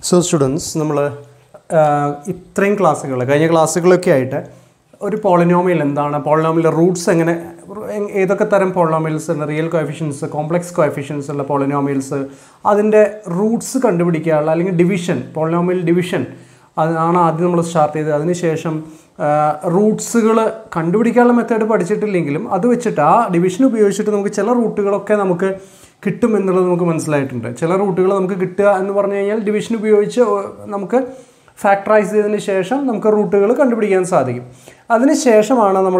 so students നമ്മൾ ഇത്രയും ക്ലാസ്സുകൾ കഴിഞ്ഞ ക്ലാസ്സുകളൊക്കെ ആയിട്ട് ഒരു പോളിനോമിയൽ എന്താണ് പോളിനോമിയൽ റൂട്ട്സ് എങ്ങനെ എ- ഏതൊക്കെ തരം പോളിനോമിയൽസ് ഉണ്ട് റിയൽ കോഎഫിഷ്യൻസ് കോംപ്ലക്സ് കോഎഫിഷ്യൻസ് ഉള്ള പോളിനോമിയൽസ് അതിൻ്റെ റൂട്ട്സ് കണ്ടുപിടിക്കാനുള്ള അല്ലെങ്കിൽ ഡിവിഷൻ പോളിനോമിയൽ ഡിവിഷൻ അതാണ് ആദ്യം നമ്മൾ സ്റ്റാർട്ട് ചെയ്തത് അതിനുശേഷം റൂട്ട്സുകൾ കണ്ടുപിടിക്കാനുള്ള മെത്തേഡ് പഠിച്ചിട്ടില്ലെങ്കിലും അത് വെച്ചിട്ട് ആ ഡിവിഷൻ ഉപയോഗിച്ചിട്ട് നമുക്ക് ചില റൂട്ടുകളൊക്കെ നമുക്ക് കിട്ടും എന്നുള്ളത് നമുക്ക് മനസ്സിലായിട്ടുണ്ട് ചില റൂട്ടുകൾ നമുക്ക് കിട്ടുക എന്ന് പറഞ്ഞു കഴിഞ്ഞാൽ ഡിവിഷൻ ഉപയോഗിച്ച് ഒ- നമുക്ക് ഫാക്ടറൈസ് ചെയ്തതിന് ശേഷം നമുക്ക് റൂട്ടുകൾ കണ്ടുപിടിക്കാൻ സാധിക്കും അതിന് ശേഷമാണ് നമ്മൾ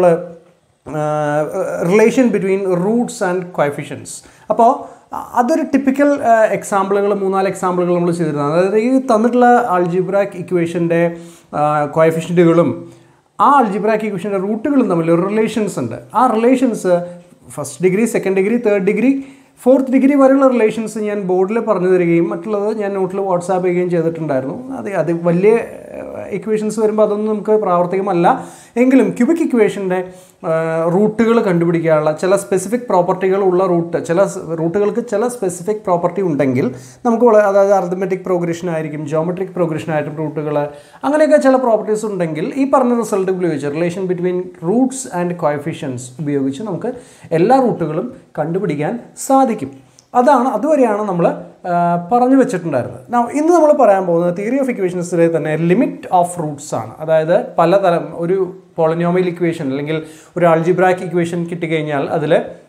relation between roots and coefficients അപ്പോൾ അതൊരു ടിപ്പിക്കൽ എക്സാമ്പിളുകൾ മൂന്നാല് എക്സാമ്പിളുകൾ നമ്മൾ ചെയ്തിരുന്നത് അതായത് ഈ തന്നിട്ടുള്ള ആൾജിബ്രാക് ഇക്വേഷൻ്റെ കോയഫിഷ്യൻറ്റുകളും ആ അൾജിബ്രാക് ഇക്വേഷൻ്റെ റൂട്ടുകളും തമ്മിൽ ഒരു റിലേഷൻസ് ഉണ്ട് ആ relations first degree second degree third degree fourth degree വരെയുള്ള റിലേഷൻസ് ഞാൻ ബോർഡിൽ പറഞ്ഞു തരികയും മറ്റുള്ളത് ഞാൻ നോട്ടിൽ വാട്സാപ്പ് ചെയ്യുകയും ചെയ്തിട്ടുണ്ടായിരുന്നു അത് അത് വലിയ ഇക്വേഷൻസ് വരുമ്പോൾ അതൊന്നും നമുക്ക് പ്രാവർത്തികമല്ല എങ്കിലും ക്യൂബിക് ഇക്വേഷൻ്റെ റൂട്ടുകൾ കണ്ടുപിടിക്കാനുള്ള ചില സ്പെസിഫിക് പ്രോപ്പർട്ടികൾ ഉള്ള റൂട്ട് ചില റൂട്ടുകൾക്ക് ചില സ്പെസിഫിക് പ്രോപ്പർട്ടി ഉണ്ടെങ്കിൽ നമുക്ക് വള- അതായത് അർദ്ധമെറ്റിക് പ്രോഗ്രഷൻ ആയിരിക്കും ജോമെട്രിക് പ്രോഗ്രഷൻ ആയിട്ടും റൂട്ടുകൾ അങ്ങനെയൊക്കെ ചില പ്രോപ്പർട്ടീസ് ഉണ്ടെങ്കിൽ ഈ പറഞ്ഞ റിസൾട്ട് ഉപയോഗിച്ച് relation between roots and coefficients ഉപയോഗിച്ച് നമുക്ക് എല്ലാ റൂട്ടുകളും കണ്ടുപിടിക്കാൻ സാധിക്കും അതാണ് അതുവരെയാണ് നമ്മൾ പറഞ്ഞു വെച്ചിട്ടുണ്ടായിരുന്നത് Now, ഇന്ന് നമ്മൾ പറയാൻ പോകുന്നത് തിയറി ഓഫ് ഇക്വേഷൻസിലെ തന്നെ ലിമിറ്റ് ഓഫ് റൂട്ട്സ് ആണ് അതായത് പലതരം ഒരു പോളിനോമിയൽ ഇക്വേഷൻ അല്ലെങ്കിൽ ഒരു ആൾജിബ്രാക്ക് ഇക്വേഷൻ കിട്ടിക്കഴിഞ്ഞാൽ അതിൽ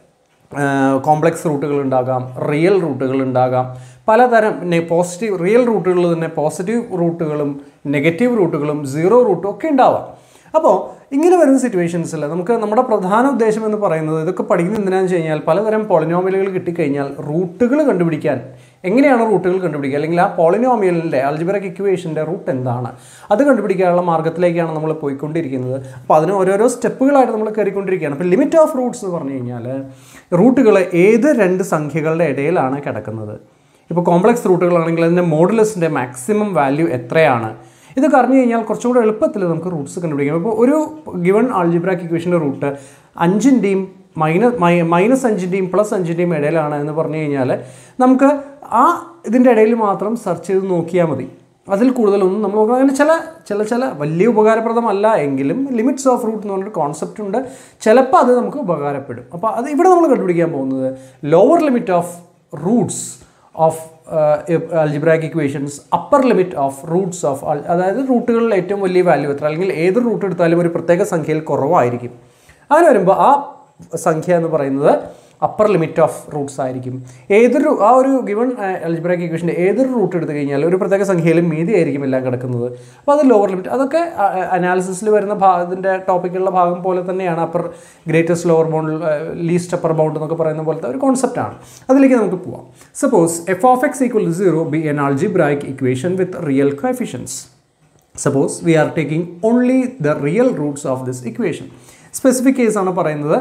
കോംപ്ലക്സ് റൂട്ടുകൾ ഉണ്ടാകാം റിയൽ റൂട്ടുകൾ ഉണ്ടാകാം പലതരം പോസിറ്റീവ് റിയൽ റൂട്ടുകൾ തന്നെ പോസിറ്റീവ് റൂട്ടുകളും നെഗറ്റീവ് റൂട്ടുകളും സീറോ റൂട്ടും ഒക്കെ ഉണ്ടാവാം അപ്പോൾ ഇങ്ങനെ വരുന്ന സിറ്റുവേഷൻസിൽ നമുക്ക് നമ്മുടെ പ്രധാന ഉദ്ദേശം എന്ന് പറയുന്നത് ഇതൊക്കെ പഠിക്കുന്നത് എന്തിനാണെന്ന് വെച്ച് കഴിഞ്ഞാൽ പലതരം പോളിനോമിയലുകൾ കിട്ടിക്കഴിഞ്ഞാൽ റൂട്ടുകൾ കണ്ടുപിടിക്കാൻ എങ്ങനെയാണ് റൂട്ടുകൾ കണ്ടുപിടിക്കുക അല്ലെങ്കിൽ ആ പോളിനോമിയലിൻ്റെ അൽജിബറക് ഇക്വേഷൻ്റെ റൂട്ട് എന്താണ് അത് കണ്ടുപിടിക്കാനുള്ള മാർഗ്ഗത്തിലേക്കാണ് നമ്മൾ പോയിക്കൊണ്ടിരിക്കുന്നത് അപ്പോൾ അതിന് ഓരോരോ സ്റ്റെപ്പുകളായിട്ട് നമ്മൾ കയറിക്കൊണ്ടിരിക്കുകയാണ് അപ്പോൾ ലിമിറ്റ് ഓഫ് റൂട്ട്സ് എന്ന് പറഞ്ഞു കഴിഞ്ഞാൽ റൂട്ടുകൾ ഏത് രണ്ട് സംഖ്യകളുടെ ഇടയിലാണ് കിടക്കുന്നത് ഇപ്പോൾ കോംപ്ലക്സ് റൂട്ടുകളാണെങ്കിൽ അതിൻ്റെ മോഡുലസിൻ്റെ മാക്സിമം വാല്യൂ എത്രയാണ് ഇതൊക്കെ അറിഞ്ഞു കഴിഞ്ഞാൽ കുറച്ചും കൂടെ എളുപ്പത്തിൽ നമുക്ക് റൂട്ട്സ് കണ്ടുപിടിക്കാം ഇപ്പോൾ ഒരു ഗിവൺ ആൾജിബ്രാക്ക് ഇക്വേഷൻ്റെ റൂട്ട് അഞ്ചിൻ്റെയും മൈനസ് മൈനസ് അഞ്ചിൻ്റെയും പ്ലസ് അഞ്ചിൻ്റെയും ഇടയിലാണ് എന്ന് പറഞ്ഞു കഴിഞ്ഞാൽ നമുക്ക് ആ ഇതിൻ്റെ ഇടയിൽ മാത്രം സെർച്ച് ചെയ്ത് നോക്കിയാൽ മതി അതിൽ കൂടുതലൊന്നും നമ്മൾ നോക്കണം അങ്ങനെ ചില ചില ചില വലിയ ഉപകാരപ്രദമല്ല എങ്കിലും ലിമിറ്റ്സ് ഓഫ് റൂട്ട് എന്ന് പറഞ്ഞൊരു കോൺസെപ്റ്റ് ഉണ്ട് ചിലപ്പോൾ അത് നമുക്ക് ഉപകാരപ്പെടും അപ്പോൾ അത് ഇവിടെ നമ്മൾ കണ്ടുപിടിക്കാൻ പോകുന്നത് lower limit of roots of algebraic equations upper limit of roots of അതായത് റൂട്ടുകളിൽ ഏറ്റവും വലിയ വാല്യൂ എത്ര അല്ലെങ്കിൽ ഏത് റൂട്ട് എടുത്താലും ഒരു പ്രത്യേക സംഖ്യയിൽ കുറവായിരിക്കും അങ്ങനെ വരുമ്പോൾ ആ സംഖ്യ എന്ന് പറയുന്നത് അപ്പർ ലിമിറ്റ് ഓഫ് റൂട്ട്സ് ആയിരിക്കും ഏതൊരു ആ ഒരു ഗിവൺ അൽജിബ്രാക് ഇക്വേഷൻ്റെ ഏതൊരു റൂട്ട് എടുത്തു കഴിഞ്ഞാൽ ഒരു പ്രത്യേക സംഖ്യയിലും മീതി ആയിരിക്കും എല്ലാം കിടക്കുന്നത് അപ്പോൾ അത് ലോവർ ലിമിറ്റ് അതൊക്കെ അനാലിസിസിൽ വരുന്ന ഭാഗത്തിൻ്റെ ടോപ്പിക്കുള്ള ഭാഗം പോലെ തന്നെയാണ് upper greatest lower bound least upper bound എന്നൊക്കെ പറയുന്ന പോലത്തെ ഒരു കോൺസെപ്റ്റാണ് അതിലേക്ക് നമുക്ക് പോവാം suppose F of X equal to zero be an algebraic equation with real coefficients suppose we are taking only the real roots of this equation specific കേസാണ് പറയുന്നത്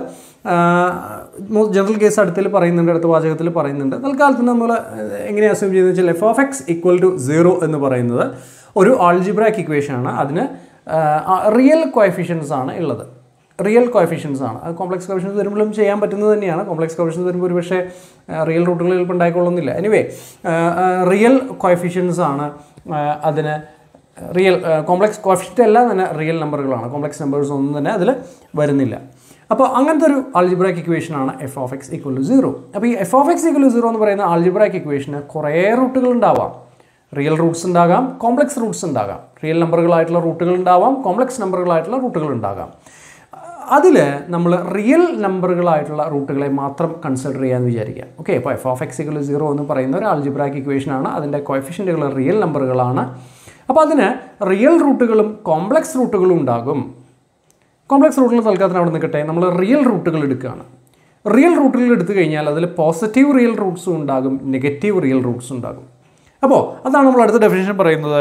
ജനറൽ കേസ് അടുത്തിൽ പറയുന്നുണ്ട് അടുത്ത വാചകത്തിൽ പറയുന്നുണ്ട് തൽക്കാലത്തിന് നമ്മൾ എങ്ങനെ അസ്യൂം ചെയ്തെന്ന് വെച്ചാൽ F of X equal to zero എന്ന് പറയുന്നത് ഒരു ആൾജിബ്രാക്ക് ഇക്വേഷൻ ആണ് അതിന് റിയൽ കോയഫിഷ്യൻസ് ആണ് ഉള്ളത് റിയൽ കോയഫിഷ്യൻസ് ആണ് അത് കോംപ്ലക്സ് കോഫിഷ്യൻസ് വരുമ്പോഴും ചെയ്യാൻ പറ്റുന്നത് തന്നെയാണ് കോംപ്ലക്സ് കോഫിഷ്യൻസ് വരുമ്പോൾ ഒരു പക്ഷേ റിയൽ റൂട്ടുകൾ ചിലപ്പോൾ ഉണ്ടായിക്കൊള്ളുന്നില്ല എനിവേ റിയൽ കോയഫിഷ്യൻസ് ആണ് ആ, അതിന് റിയൽ കോംപ്ലക്സ് കോഫിഷ്യൻ്റ് എല്ലാം തന്നെ റിയൽ നമ്പറുകളാണ് കോംപ്ലക്സ് നമ്പേഴ്സ് ഒന്നും തന്നെ അതിൽ വരുന്നില്ല അപ്പോൾ അങ്ങനത്തെ ഒരു ആൾജിബ്രാക്ക് ഇക്വേഷനാണ് F of X equal to zero അപ്പോൾ ഈ F of X equal to zero എന്ന് പറയുന്ന ആൾജിബ്രാക്ക് ഇക്വേഷന് കുറേ റൂട്ടുകൾ ഉണ്ടാവാം റിയൽ റൂട്ട്സ് ഉണ്ടാകാം കോംപ്ലക്സ് റൂട്ട്സ് ഉണ്ടാകാം റിയൽ നമ്പറുകളായിട്ടുള്ള റൂട്ടുകൾ ഉണ്ടാവാം കോംപ്ലക്സ് നമ്പറുകളായിട്ടുള്ള റൂട്ടുകൾ ഉണ്ടാകാം അതിൽ നമ്മൾ റിയൽ നമ്പറുകളായിട്ടുള്ള റൂട്ടുകളെ മാത്രം കൺസിഡർ ചെയ്യാമെന്ന് വിചാരിക്കാം ഓക്കെ ഇപ്പോൾ f of X equal zero എന്ന് പറയുന്ന ഒരു ആൾജിബ്രാക്ക് ഇക്വേഷനാണ് അതിൻ്റെ കോഫിഷ്യൻറ്റുകൾ റിയൽ നമ്പറുകളാണ് അപ്പോൾ അതിന് റിയൽ റൂട്ടുകളും കോംപ്ലക്സ് റൂട്ടുകളും ഉണ്ടാകും കോംപ്ലക്സ് റൂട്ടുകൾ തൽക്കാലത്തിന് അവിടെ നിൽക്കട്ടെ നമ്മൾ റിയൽ റൂട്ടുകൾ എടുക്കുകയാണ് റിയൽ റൂട്ടുകൾ എടുത്തു കഴിഞ്ഞാൽ അതിൽ പോസിറ്റീവ് റിയൽ റൂട്ട്സും ഉണ്ടാകും നെഗറ്റീവ് റിയൽ റൂട്ട്സ് ഉണ്ടാകും അപ്പോൾ അതാണ് നമ്മൾ അടുത്ത ഡെഫിനേഷൻ പറയുന്നത്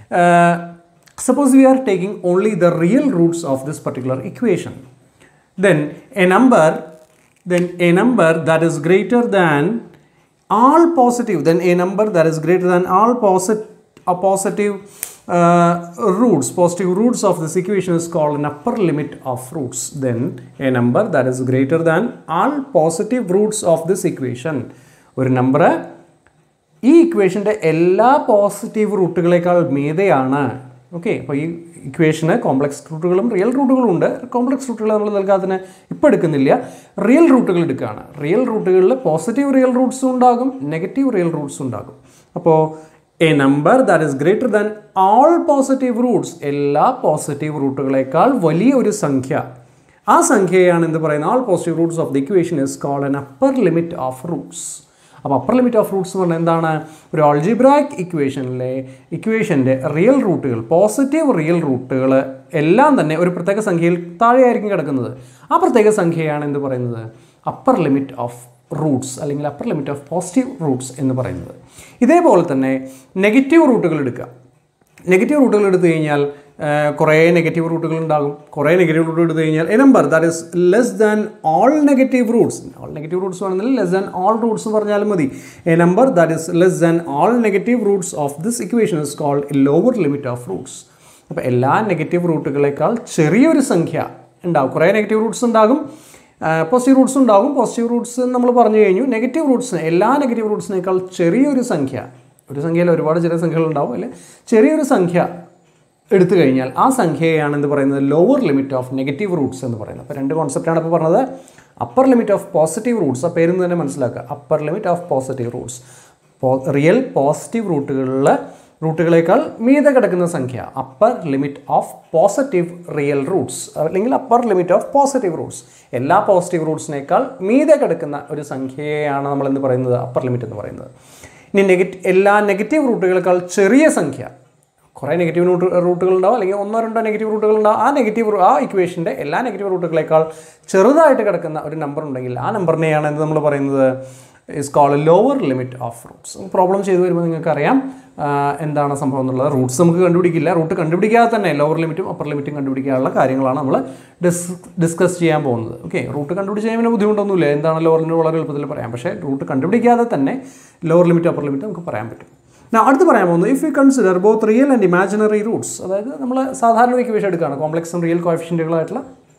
suppose we are taking only the real roots of this particular equation then a number then a number that is greater than all positive then a number that is greater than all posit a positive uh, roots positive roots of this equation is called an upper limit of roots then a number that is greater than all positive roots of this equation ഒരു number ഈ ഇക്വേഷൻ്റെ എല്ലാ positive റൂട്ടുകളേക്കാൾ മീതെയാണ് okay അപ്പോൾ ഈ ഇക്വേഷന് complex റൂട്ടുകളും real റൂട്ടുകളും ഉണ്ട് complex റൂട്ടുകൾ നമ്മൾ നൽകാതിന് ഇപ്പോൾ എടുക്കുന്നില്ല റിയൽ റൂട്ടുകൾ എടുക്കുകയാണ് റിയൽ റൂട്ടുകളിൽ പോസിറ്റീവ് റിയൽ റൂട്ട്സും ഉണ്ടാകും നെഗറ്റീവ് റിയൽ റൂട്ട്സും ഉണ്ടാകും അപ്പോൾ a number that is greater than all positive roots എല്ലാ പോസിറ്റീവ് റൂട്ടുകളേക്കാൾ വലിയ ഒരു സംഖ്യ ആ സംഖ്യയാണ് എന്ത് പറയുന്നത് all positive roots of the equation is called an upper limit of roots അപ്പോൾ അപ്പർ ലിമിറ്റ് ഓഫ് റൂട്ട്സ് എന്ന് പറഞ്ഞാൽ എന്താണ് ഒരു ഓൾജിബ്രാക് ഇക്വേഷനിലെ ഇക്വേഷൻ്റെ റിയൽ റൂട്ടുകൾ പോസിറ്റീവ് റിയൽ റൂട്ടുകൾ എല്ലാം തന്നെ ഒരു പ്രത്യേക സംഖ്യയിൽ താഴെയായിരിക്കും കിടക്കുന്നത് ആ പ്രത്യേക സംഖ്യയാണ് എന്ത് പറയുന്നത് അപ്പർ ലിമിറ്റ് ഓഫ് റൂട്ട്സ് അല്ലെങ്കിൽ upper limit of positive roots എന്ന് പറയുന്നത് ഇതേപോലെ തന്നെ നെഗറ്റീവ് റൂട്ടുകൾ എടുക്കുക നെഗറ്റീവ് റൂട്ടുകൾ എടുത്തു കഴിഞ്ഞാൽ ആ, കുറേ നെഗറ്റീവ് റൂട്ടുകൾ ഉണ്ടാകും കുറേ നെഗറ്റീവ് റൂട്ട് എടുത്തു കഴിഞ്ഞാൽ a number that is less than all negative roots all negative roots വേണമെങ്കിൽ ലെസ് ദാൻ ഓൾ റൂട്ട്സ് പറഞ്ഞാലും മതി a number that is less than all negative roots of this equation is called a lower limit of roots അപ്പോൾ എല്ലാ negative റൂട്ടുകളേക്കാൾ ചെറിയൊരു സംഖ്യ ഉണ്ടാകും കുറേ നെഗറ്റീവ് റൂട്ട്സ് ഉണ്ടാകും പോസിറ്റീവ് റൂട്ട്സ് ഉണ്ടാകും പോസിറ്റീവ് റൂട്ട്സ് നമ്മൾ പറഞ്ഞു കഴിഞ്ഞു നെഗറ്റീവ് റൂട്ട്സിന് എല്ലാ നെഗറ്റീവ് റൂട്ട്സിനേക്കാൾ ചെറിയൊരു സംഖ്യ ഒരു സംഖ്യയിൽ ഒരുപാട് ചെറിയ സംഖ്യകൾ ഉണ്ടാവും അല്ലെ ചെറിയൊരു സംഖ്യ എടുത്തു കഴിഞ്ഞാൽ ആ സംഖ്യയാണ് എന്ത് പറയുന്നത് lower limit of negative roots എന്ന് പറയുന്നത് അപ്പോൾ രണ്ട് കോൺസെപ്റ്റാണ് ഇപ്പോൾ പറഞ്ഞത് upper limit of positive roots ആ പേരിൽ നിന്ന് തന്നെ മനസ്സിലാക്കുക upper limit of positive roots real positive റൂട്ടുകളിൽ റൂട്ടുകളേക്കാൾ മീതെ കിടക്കുന്ന സംഖ്യ upper limit of positive real roots അല്ലെങ്കിൽ upper limit of positive roots എല്ലാ പോസിറ്റീവ് റൂട്ട്സിനേക്കാൾ മീതെ കിടക്കുന്ന ഒരു സംഖ്യയാണ് നമ്മൾ എന്ന് പറയുന്നത് അപ്പർ ലിമിറ്റ് എന്ന് പറയുന്നത് ഇനി നെഗറ്റ് എല്ലാ നെഗറ്റീവ് റൂട്ടുകളേക്കാൾ ചെറിയ സംഖ്യ കുറേ നെഗറ്റീവ് റൂട്ട് റൂട്ടുകൾ ഉണ്ടാവും അല്ലെങ്കിൽ ഒന്നോ രണ്ടോ നെഗറ്റീവ് റൂട്ടുകൾ ഉണ്ടാവും ആ നെഗറ്റീവ് ആ ഇക്വേഷൻ്റെ എല്ലാ നെഗറ്റീവ് റൂട്ടുകളേക്കാൾ ചെറുതായിട്ട് കിടക്കുന്ന ഒരു നമ്പർ ഉണ്ടെങ്കിൽ ആ നമ്പറിനെയാണ് എന്ത് നമ്മൾ പറയുന്നത് is call lower limit of roots problem ചെയ്തു വരുമ്പോൾ നിങ്ങൾക്ക് അറിയാം ആ, എന്താണ് സംഭവം എന്നുള്ളത് റൂട്ട്സ് നമുക്ക് കണ്ടുപിടിക്കില്ല റൂട്ട് കണ്ടുപിടിക്കാതെ തന്നെ ലോവർ ലിമിറ്റും അപ്പർ ലിമിറ്റും കണ്ടുപിടിക്കാനുള്ള കാര്യങ്ങളാണ് നമ്മൾ ഡിസ് ഡിസ്കസ് ചെയ്യാൻ പോകുന്നത് ഓക്കെ റൂട്ട് കണ്ടുപിടിച്ച് കഴിയുമ്പോൾ ബുദ്ധിമുട്ടൊന്നുമില്ല എന്താണ് ലോവർ ലിമിറ്റ് വളരെ എളുപ്പത്തിൽ പറയാം പക്ഷേ റൂട്ട് കണ്ടുപിടിക്കാതെ തന്നെ ലോവർ ലിമിറ്റ് അപ്പർ ലിമിറ്റ് നമുക്ക് പറയാൻ പറ്റും ഞാൻ അടുത്ത് പറയാൻ പോകുന്നത് if you consider both real and imaginary roots അതായത് നമ്മൾ സാധാരണ ഇക്വേഷൻ എടുക്കുകയാണ് കോംപ്ലക്സും റിയൽ കോഫിഷ്യൻറ്റുകളായിട്ടുള്ള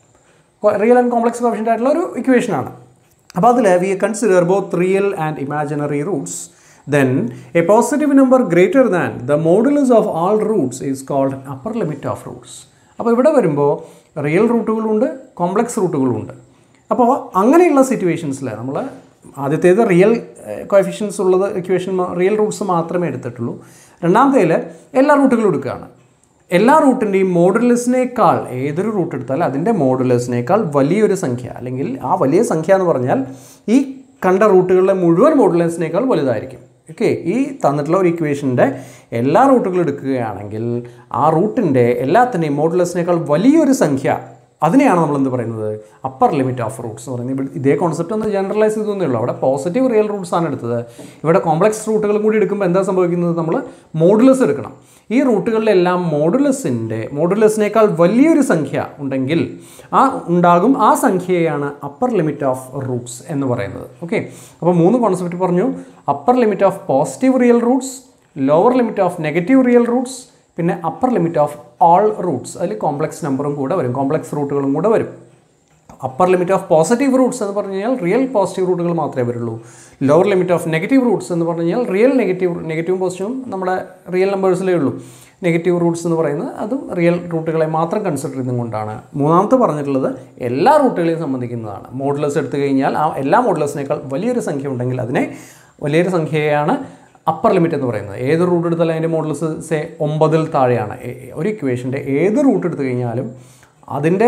റിയൽ ആൻഡ് കോംപ്ലക്സ് കോഫിഷ്യൻ്റ് ആയിട്ടുള്ള ഒരു ഇക്വേഷനാണ് അപ്പോൾ അതിൽ we consider both real and imaginary roots then a positive number greater than the modulus of all roots is called upper limit of roots അപ്പോൾ ഇവിടെ വരുമ്പോൾ റിയൽ റൂട്ടുകളുണ്ട് കോംപ്ലക്സ് റൂട്ടുകളുണ്ട് അപ്പോൾ അങ്ങനെയുള്ള സിറ്റുവേഷൻസിൽ നമ്മൾ ആദ്യത്തേത് റിയൽ കോഫിഷ്യൻസ് ഉള്ളത് ഇക്വേഷൻ റിയൽ റൂട്ട്സ് മാത്രമേ എടുത്തിട്ടുള്ളൂ രണ്ടാമത്തേൽ എല്ലാ റൂട്ടുകളും എടുക്കുകയാണ് എല്ലാ റൂട്ടിൻ്റെയും മോഡുലസിനേക്കാൾ ഏതൊരു റൂട്ട് എടുത്താലും അതിൻ്റെ മോഡുലസിനേക്കാൾ വലിയൊരു സംഖ്യ അല്ലെങ്കിൽ ആ വലിയ സംഖ്യ എന്ന് പറഞ്ഞാൽ ഈ കണ്ട റൂട്ടുകളിലെ മുഴുവൻ മോഡുലസിനേക്കാൾ വലുതായിരിക്കും ഓക്കെ ഈ തന്നിട്ടുള്ള ഒരു ഇക്വേഷൻ്റെ എല്ലാ റൂട്ടുകളും എടുക്കുകയാണെങ്കിൽ ആ റൂട്ടിൻ്റെ എല്ലാത്തിൻ്റെയും മോഡുലസിനേക്കാൾ വലിയൊരു സംഖ്യ അതിനെയാണ് നമ്മൾ എന്ത് പറയുന്നത് അപ്പർ ലിമിറ്റ് ഓഫ് റൂട്ട്സ് എന്ന് പറയുന്നത് ഇവിടെ ഇതേ കോൺസെപ്റ്റ് ഒന്ന് ജനറലൈസ് ചെയ്തൊന്നേ ഉള്ളൂ അവിടെ പോസിറ്റീവ് റിയൽ റൂട്ട്സ് ആണ് എടുത്തത് ഇവിടെ കോംപ്ലക്സ് റൂട്ടുകളും കൂടി എടുക്കുമ്പോൾ എന്താ സംഭവിക്കുന്നത് നമ്മൾ മോഡുലസ് എടുക്കണം ഈ റൂട്ടുകളിലെല്ലാം മോഡുലസിൻ്റെ മോഡുലസിനേക്കാൾ വലിയൊരു സംഖ്യ ഉണ്ടെങ്കിൽ ആ ഉണ്ടാകും ആ സംഖ്യയാണ് അപ്പർ ലിമിറ്റ് ഓഫ് റൂട്ട്സ് എന്ന് പറയുന്നത് ഓക്കെ അപ്പോൾ മൂന്ന് കോൺസെപ്റ്റ് പറഞ്ഞു upper limit of positive real roots lower limit of negative real roots പിന്നെ upper limit of all roots അതിൽ കോംപ്ലക്സ് നമ്പറും കൂടെ വരും കോംപ്ലക്സ് റൂട്ടുകളും കൂടെ വരും upper limit of positive roots എന്ന് പറഞ്ഞു കഴിഞ്ഞാൽ റിയൽ പോസിറ്റീവ് റൂട്ടുകൾ മാത്രമേ വരുള്ളൂ lower limit of negative roots എന്ന് പറഞ്ഞു കഴിഞ്ഞാൽ റിയൽ നെഗറ്റീവ് നെഗറ്റീവും പോസിറ്റീവും നമ്മുടെ റിയൽ നമ്പേഴ്സിലേ ഉള്ളൂ നെഗറ്റീവ് റൂട്ട്സ് എന്ന് പറയുന്നത് അതും റിയൽ റൂട്ടുകളെ മാത്രം കൺസിഡർ ചെയ്തുകൊണ്ടാണ് മൂന്നാമത്തെ പറഞ്ഞിട്ടുള്ളത് എല്ലാ റൂട്ടുകളെയും സംബന്ധിക്കുന്നതാണ് മോഡുലസ് എടുത്തു കഴിഞ്ഞാൽ ആ എല്ലാ മോഡുലസിനേക്കാൾ വലിയൊരു സംഖ്യ ഉണ്ടെങ്കിൽ അതിനെ വലിയൊരു സംഖ്യയാണ് അപ്പർ ലിമിറ്റ് എന്ന് പറയുന്നത് ഏത് റൂട്ട് എടുത്താലും അതിൻ്റെ മോഡൽസ് സേ ഒമ്പതിൽ താഴെയാണ് എ- ഒരു ഇക്വേഷൻ്റെ ഏത് റൂട്ട് എടുത്തു കഴിഞ്ഞാലും അതിൻ്റെ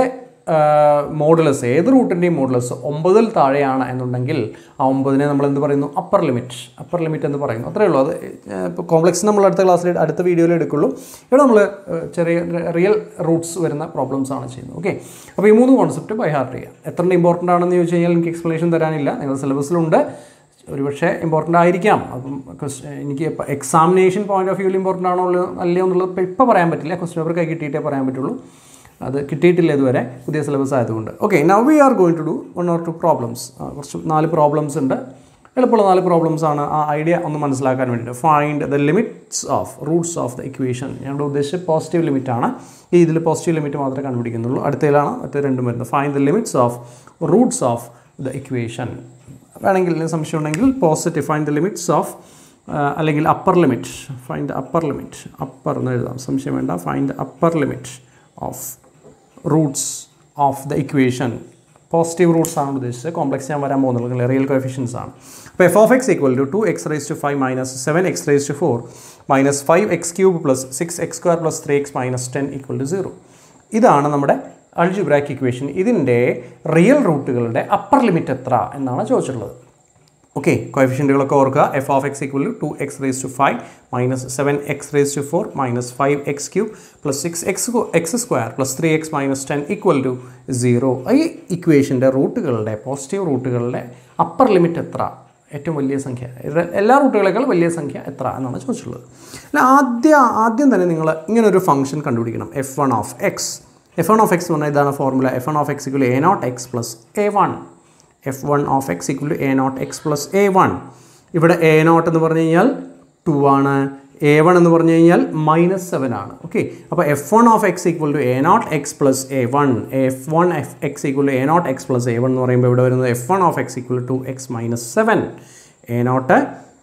മോഡുലസ് ഏത് റൂട്ടിൻ്റെയും മോഡുലസ് ഒമ്പതിൽ താഴെയാണ് എന്നുണ്ടെങ്കിൽ ആ ഒമ്പതിനെ നമ്മൾ എന്ത് പറയുന്നു അപ്പർ ലിമിറ്റ് അപ്പർ ലിമിറ്റ് എന്ന് പറയുന്നു അത്രയേ ഉള്ളൂ അത് ഇപ്പോൾ കോംപ്ലക്സ് നമ്മൾ അടുത്ത ക്ലാസ്സിൽ അടുത്ത വീഡിയോയിൽ എടുക്കുള്ളൂ ഇവിടെ നമ്മൾ ചെറിയ റിയൽ റൂട്ട്സ് വരുന്ന പ്രോബ്ലംസ് ആണ് ചെയ്യുന്നത് ഓക്കെ അപ്പോൾ ഈ മൂന്ന് കോൺസെപ്റ്റ് ബൈ ഹാർട്ട് ചെയ്യുക എത്ര ഇമ്പോർട്ടൻ്റ് ആണെന്ന് ചോദിച്ചു കഴിഞ്ഞാൽ എനിക്ക് എക്സ്പ്ലനേഷൻ തരാനില്ല നിങ്ങളുടെ സിലബസിലുണ്ട് ഒരുപക്ഷെ ഇമ്പോർട്ടൻ്റ് ആയിരിക്കാം അപ്പം ക്വസ്- എനിക്ക് എക്സാമിനേഷൻ പോയിന്റ് ഓഫ് വ്യൂവിൽ ഇമ്പോർട്ടൻ്റ് ആണോ ഉള്ളോ അല്ലയോ എന്നുള്ളത് ഇപ്പോൾ ഇപ്പോൾ പറയാൻ പറ്റില്ല ക്വസ്റ്റ്യൻ പേപ്പർ കൈ കിട്ടിയിട്ടേ പറയാൻ പറ്റുള്ളൂ അത് കിട്ടിയിട്ടില്ല ഇതുവരെ പുതിയ സിലബസ് ആയതുകൊണ്ട് okay now we are going to do one or two problems കുറച്ച് നാല് പ്രോബ്ലംസ് ഉണ്ട് എളുപ്പമുള്ള നാല് പ്രോബ്ലംസ് ആണ് ആ ഐഡിയ ഒന്ന് മനസ്സിലാക്കാൻ വേണ്ടിയിട്ട് find the limits of roots of the equation ഞങ്ങളുടെ ഉദ്ദേശിച്ച് പോസിറ്റീവ് ലിമിറ്റ് ആണ് ഈ ഇതിൽ പോസിറ്റീവ് ലിമിറ്റ് മാത്രമേ കണ്ടുപിടിക്കുന്നുള്ളൂ അടുത്തതിലാണ് മറ്റേ രണ്ടും വരുന്നത് find the limits of roots of the equation വേണമെങ്കിൽ ഇതിന് സംശയം ഉണ്ടെങ്കിൽ positive find the limits of അല്ലെങ്കിൽ upper limit find upper limit upper എന്ന് എഴുതാം സംശയം വേണ്ട find upper limit of roots of the equation positive roots ആണ് ഉദ്ദേശിച്ചത് കോംപ്ലക്സ് ഞാൻ വരാൻ പോകുന്നത് റിയൽ കോഫിഷ്യൻസ് ആണ് അപ്പോൾ f of X equal to two x raise to five minus seven x raise to four minus five x cube plus six x square plus three X minus ten equal to zero ഇതാണ് നമ്മുടെ algebraic equation ഇതിൻ്റെ real റൂട്ടുകളുടെ upper limit എത്ര എന്നാണ് ചോദിച്ചിട്ടുള്ളത് okay കോഫിഷ്യൻറ്റുകളൊക്കെ ഓർക്കുക f of X equal to two x raise to five minus seven x raise to four minus five x cube plus six x x square plus three X minus ten equal to zero ഈ ഇക്വേഷൻ്റെ റൂട്ടുകളുടെ positive റൂട്ടുകളുടെ upper limit എത്ര ഏറ്റവും വലിയ സംഖ്യ ഇത് എല്ലാ റൂട്ടുകളേക്കാൾ വലിയ സംഖ്യ എത്ര എന്നാണ് ചോദിച്ചിട്ടുള്ളത് അല്ല ആദ്യം ആദ്യം തന്നെ നിങ്ങൾ ഇങ്ങനൊരു ഫംഗ്ഷൻ കണ്ടുപിടിക്കണം f one of x f one of X എന്ന് പറഞ്ഞാൽ ഇതാണ് formula f one of X equal a naught X plus A one F one of X equal to a naught X plus A one ഇവിടെ a naught എന്ന് പറഞ്ഞു കഴിഞ്ഞാൽ to ആണ് a one എന്ന് പറഞ്ഞു കഴിഞ്ഞാൽ മൈനസ് സെവൻ ആണ് okay അപ്പോൾ F one of X equal to a naught X plus A one F one f x equal to a naught X plus A one എന്ന് പറയുമ്പോൾ ഇവിടെ വരുന്നത് f one of X equal to x minus seven a naught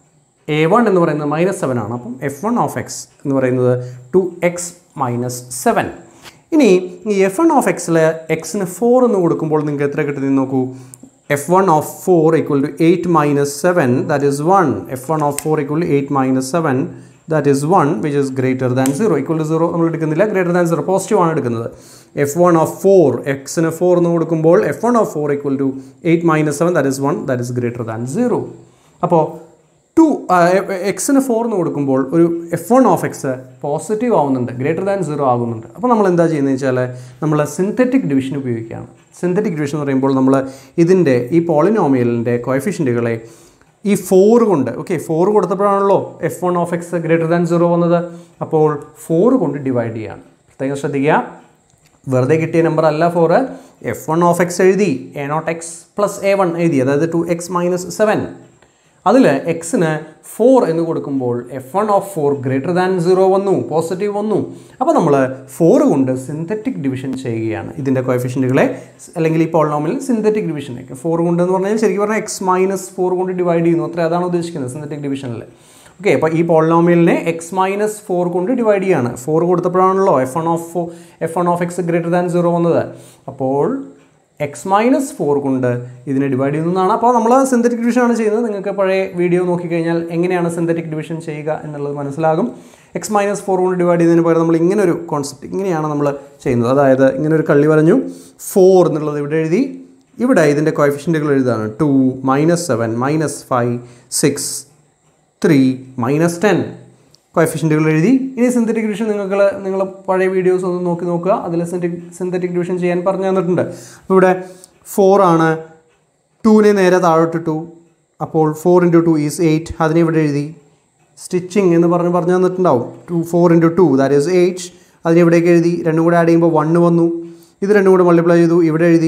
a one എന്ന് പറയുന്നത് minus seven ആണ് അപ്പം f one of X എന്ന് പറയുന്നത് ടു എക്സ് മൈനസ് സെവൻ ഇനി ഈ എഫ് വൺ ഓഫ് എക്സിൽ എക്സിന് ഫോർ എന്ന് കൊടുക്കുമ്പോൾ നിങ്ങൾക്ക് എത്ര കിട്ടുന്നത് നോക്കൂ f one of four equal to eight minus seven that is one F one of four equal to eight minus seven that is one which is greater than zero equal to zero നമ്മൾ എടുക്കുന്നില്ല greater than zero positive ആണ് എടുക്കുന്നത് f one of four എക്സിന് four എന്ന് കൊടുക്കുമ്പോൾ f one of four equal to eight minus seven that is one that is greater than zero അപ്പോൾ to എക്സിന് four എന്ന് കൊടുക്കുമ്പോൾ ഒരു f one of x positive ആവുന്നുണ്ട് ഗ്രേറ്റർ ദാൻ സീറോ ആകുന്നുണ്ട് അപ്പോൾ നമ്മൾ എന്താ ചെയ്യുന്നത് വെച്ചാൽ നമ്മൾ സിന്തറ്റിക് ഡിവിഷൻ ഉപയോഗിക്കുകയാണ് സിന്തറ്റിക് ഡിവിഷൻ എന്ന് പറയുമ്പോൾ നമ്മൾ ഇതിൻ്റെ ഈ പോളിനോമിയലിൻ്റെ കോയഫിഷ്യൻറ്റുകളെ ഈ ഫോർ കൊണ്ട് ഓക്കെ ഫോർ കൊടുത്തപ്പോഴാണല്ലോ f one of x greater than zero വന്നത് അപ്പോൾ ഫോർ കൊണ്ട് ഡിവൈഡ് ചെയ്യാണ് പ്രത്യേകം ശ്രദ്ധിക്കുക വെറുതെ കിട്ടിയ നമ്പർ അല്ല four f one of x എഴുതി a naught X plus A one എഴുതി അതായത് ടു എക്സ് മൈനസ് സെവൻ അതിൽ എക്സിന് ഫോർ എന്ന് കൊടുക്കുമ്പോൾ f one of four greater than zero വന്നു പോസിറ്റീവ് വന്നു അപ്പോൾ നമ്മൾ ഫോർ കൊണ്ട് സിന്തറ്റിക് ഡിവിഷൻ ചെയ്യുകയാണ് ഇതിൻ്റെ കോയഫിഷ്യൻറ്റുകളെ അല്ലെങ്കിൽ ഈ പോളിനോമിൽ സിന്തറ്റിക് ഡിവിഷൻ ഫോർ കൊണ്ട് എന്ന് പറഞ്ഞാൽ ശരിക്കും പറഞ്ഞാൽ എക്സ് മൈനസ് ഫോർ കൊണ്ട് ഡിവൈഡ് ചെയ്യുന്നു അത്ര അതാണ് ഉദ്ദേശിക്കുന്നത് സിന്തറ്റിക് ഡിവിഷനിൽ ഓക്കെ അപ്പോൾ ഈ പോളിനോമിയലിനെ എക്സ് മൈനസ് ഫോർ കൊണ്ട് ഡിവൈഡ് ചെയ്യാണ് ഫോർ കൊടുത്തപ്പോഴാണല്ലോ f one of f one of x greater than zero വന്നത് അപ്പോൾ എക്സ് മൈനസ് ഫോർ കൊണ്ട് ഇതിനെ ഡിവൈഡ് ചെയ്യുന്നതാണ് അപ്പോൾ നമ്മൾ സിന്തറ്റിക് ഡിവിഷൻ ആണ് ചെയ്യുന്നത് നിങ്ങൾക്ക് പഴയ വീഡിയോ നോക്കിക്കഴിഞ്ഞാൽ എങ്ങനെയാണ് സിന്തറ്റിക് ഡിവിഷൻ ചെയ്യുക എന്നുള്ളത് മനസ്സിലാകും എക്സ് മൈനസ് ഫോർ കൊണ്ട് ഡിവൈഡ് ചെയ്യുന്നതിന് പകരം നമ്മൾ ഇങ്ങനെ ഒരു കോൺസെപ്റ്റ് ഇങ്ങനെയാണ് നമ്മൾ ചെയ്യുന്നത് അതായത് ഇങ്ങനെ ഒരു കള്ളി പറഞ്ഞു ഫോർ എന്നുള്ളത് ഇവിടെ എഴുതി ഇവിടെ ഇതിൻ്റെ കോയഫിഷ്യൻറ്റുകൾ എഴുതാണ് two minus seven minus five six three minus ten കോയഫിഷ്യൻറ്റുകൾ എഴുതി ഇനി സിന്തറ്റിക് ഡിവിഷൻ നിങ്ങൾക്ക് നിങ്ങൾ പഴയ വീഡിയോസ് ഒന്ന് നോക്കി നോക്കുക അതിൽ സിന്തറ്റിക് സിന്തറ്റിക് ഡിവിഷൻ ചെയ്യാൻ പറഞ്ഞു തന്നിട്ടുണ്ട് അപ്പോൾ ഇവിടെ ഫോർ ആണ് ടൂവിനെ നേരെ താഴോട്ടിട്ടു അപ്പോൾ four into two is eight അതിനെ ഇവിടെ എഴുതി സ്റ്റിച്ചിങ് എന്ന് പറഞ്ഞ് പറഞ്ഞു തന്നിട്ടുണ്ടാവും two four into two that is eight അതിനെ ഇവിടേക്ക് എഴുതി രണ്ടും കൂടെ ആഡ് ചെയ്യുമ്പോൾ വണ്ണ് വന്നു ഇത് രണ്ടും കൂടെ മൾട്ടിപ്ലൈ ചെയ്തു ഇവിടെ എഴുതി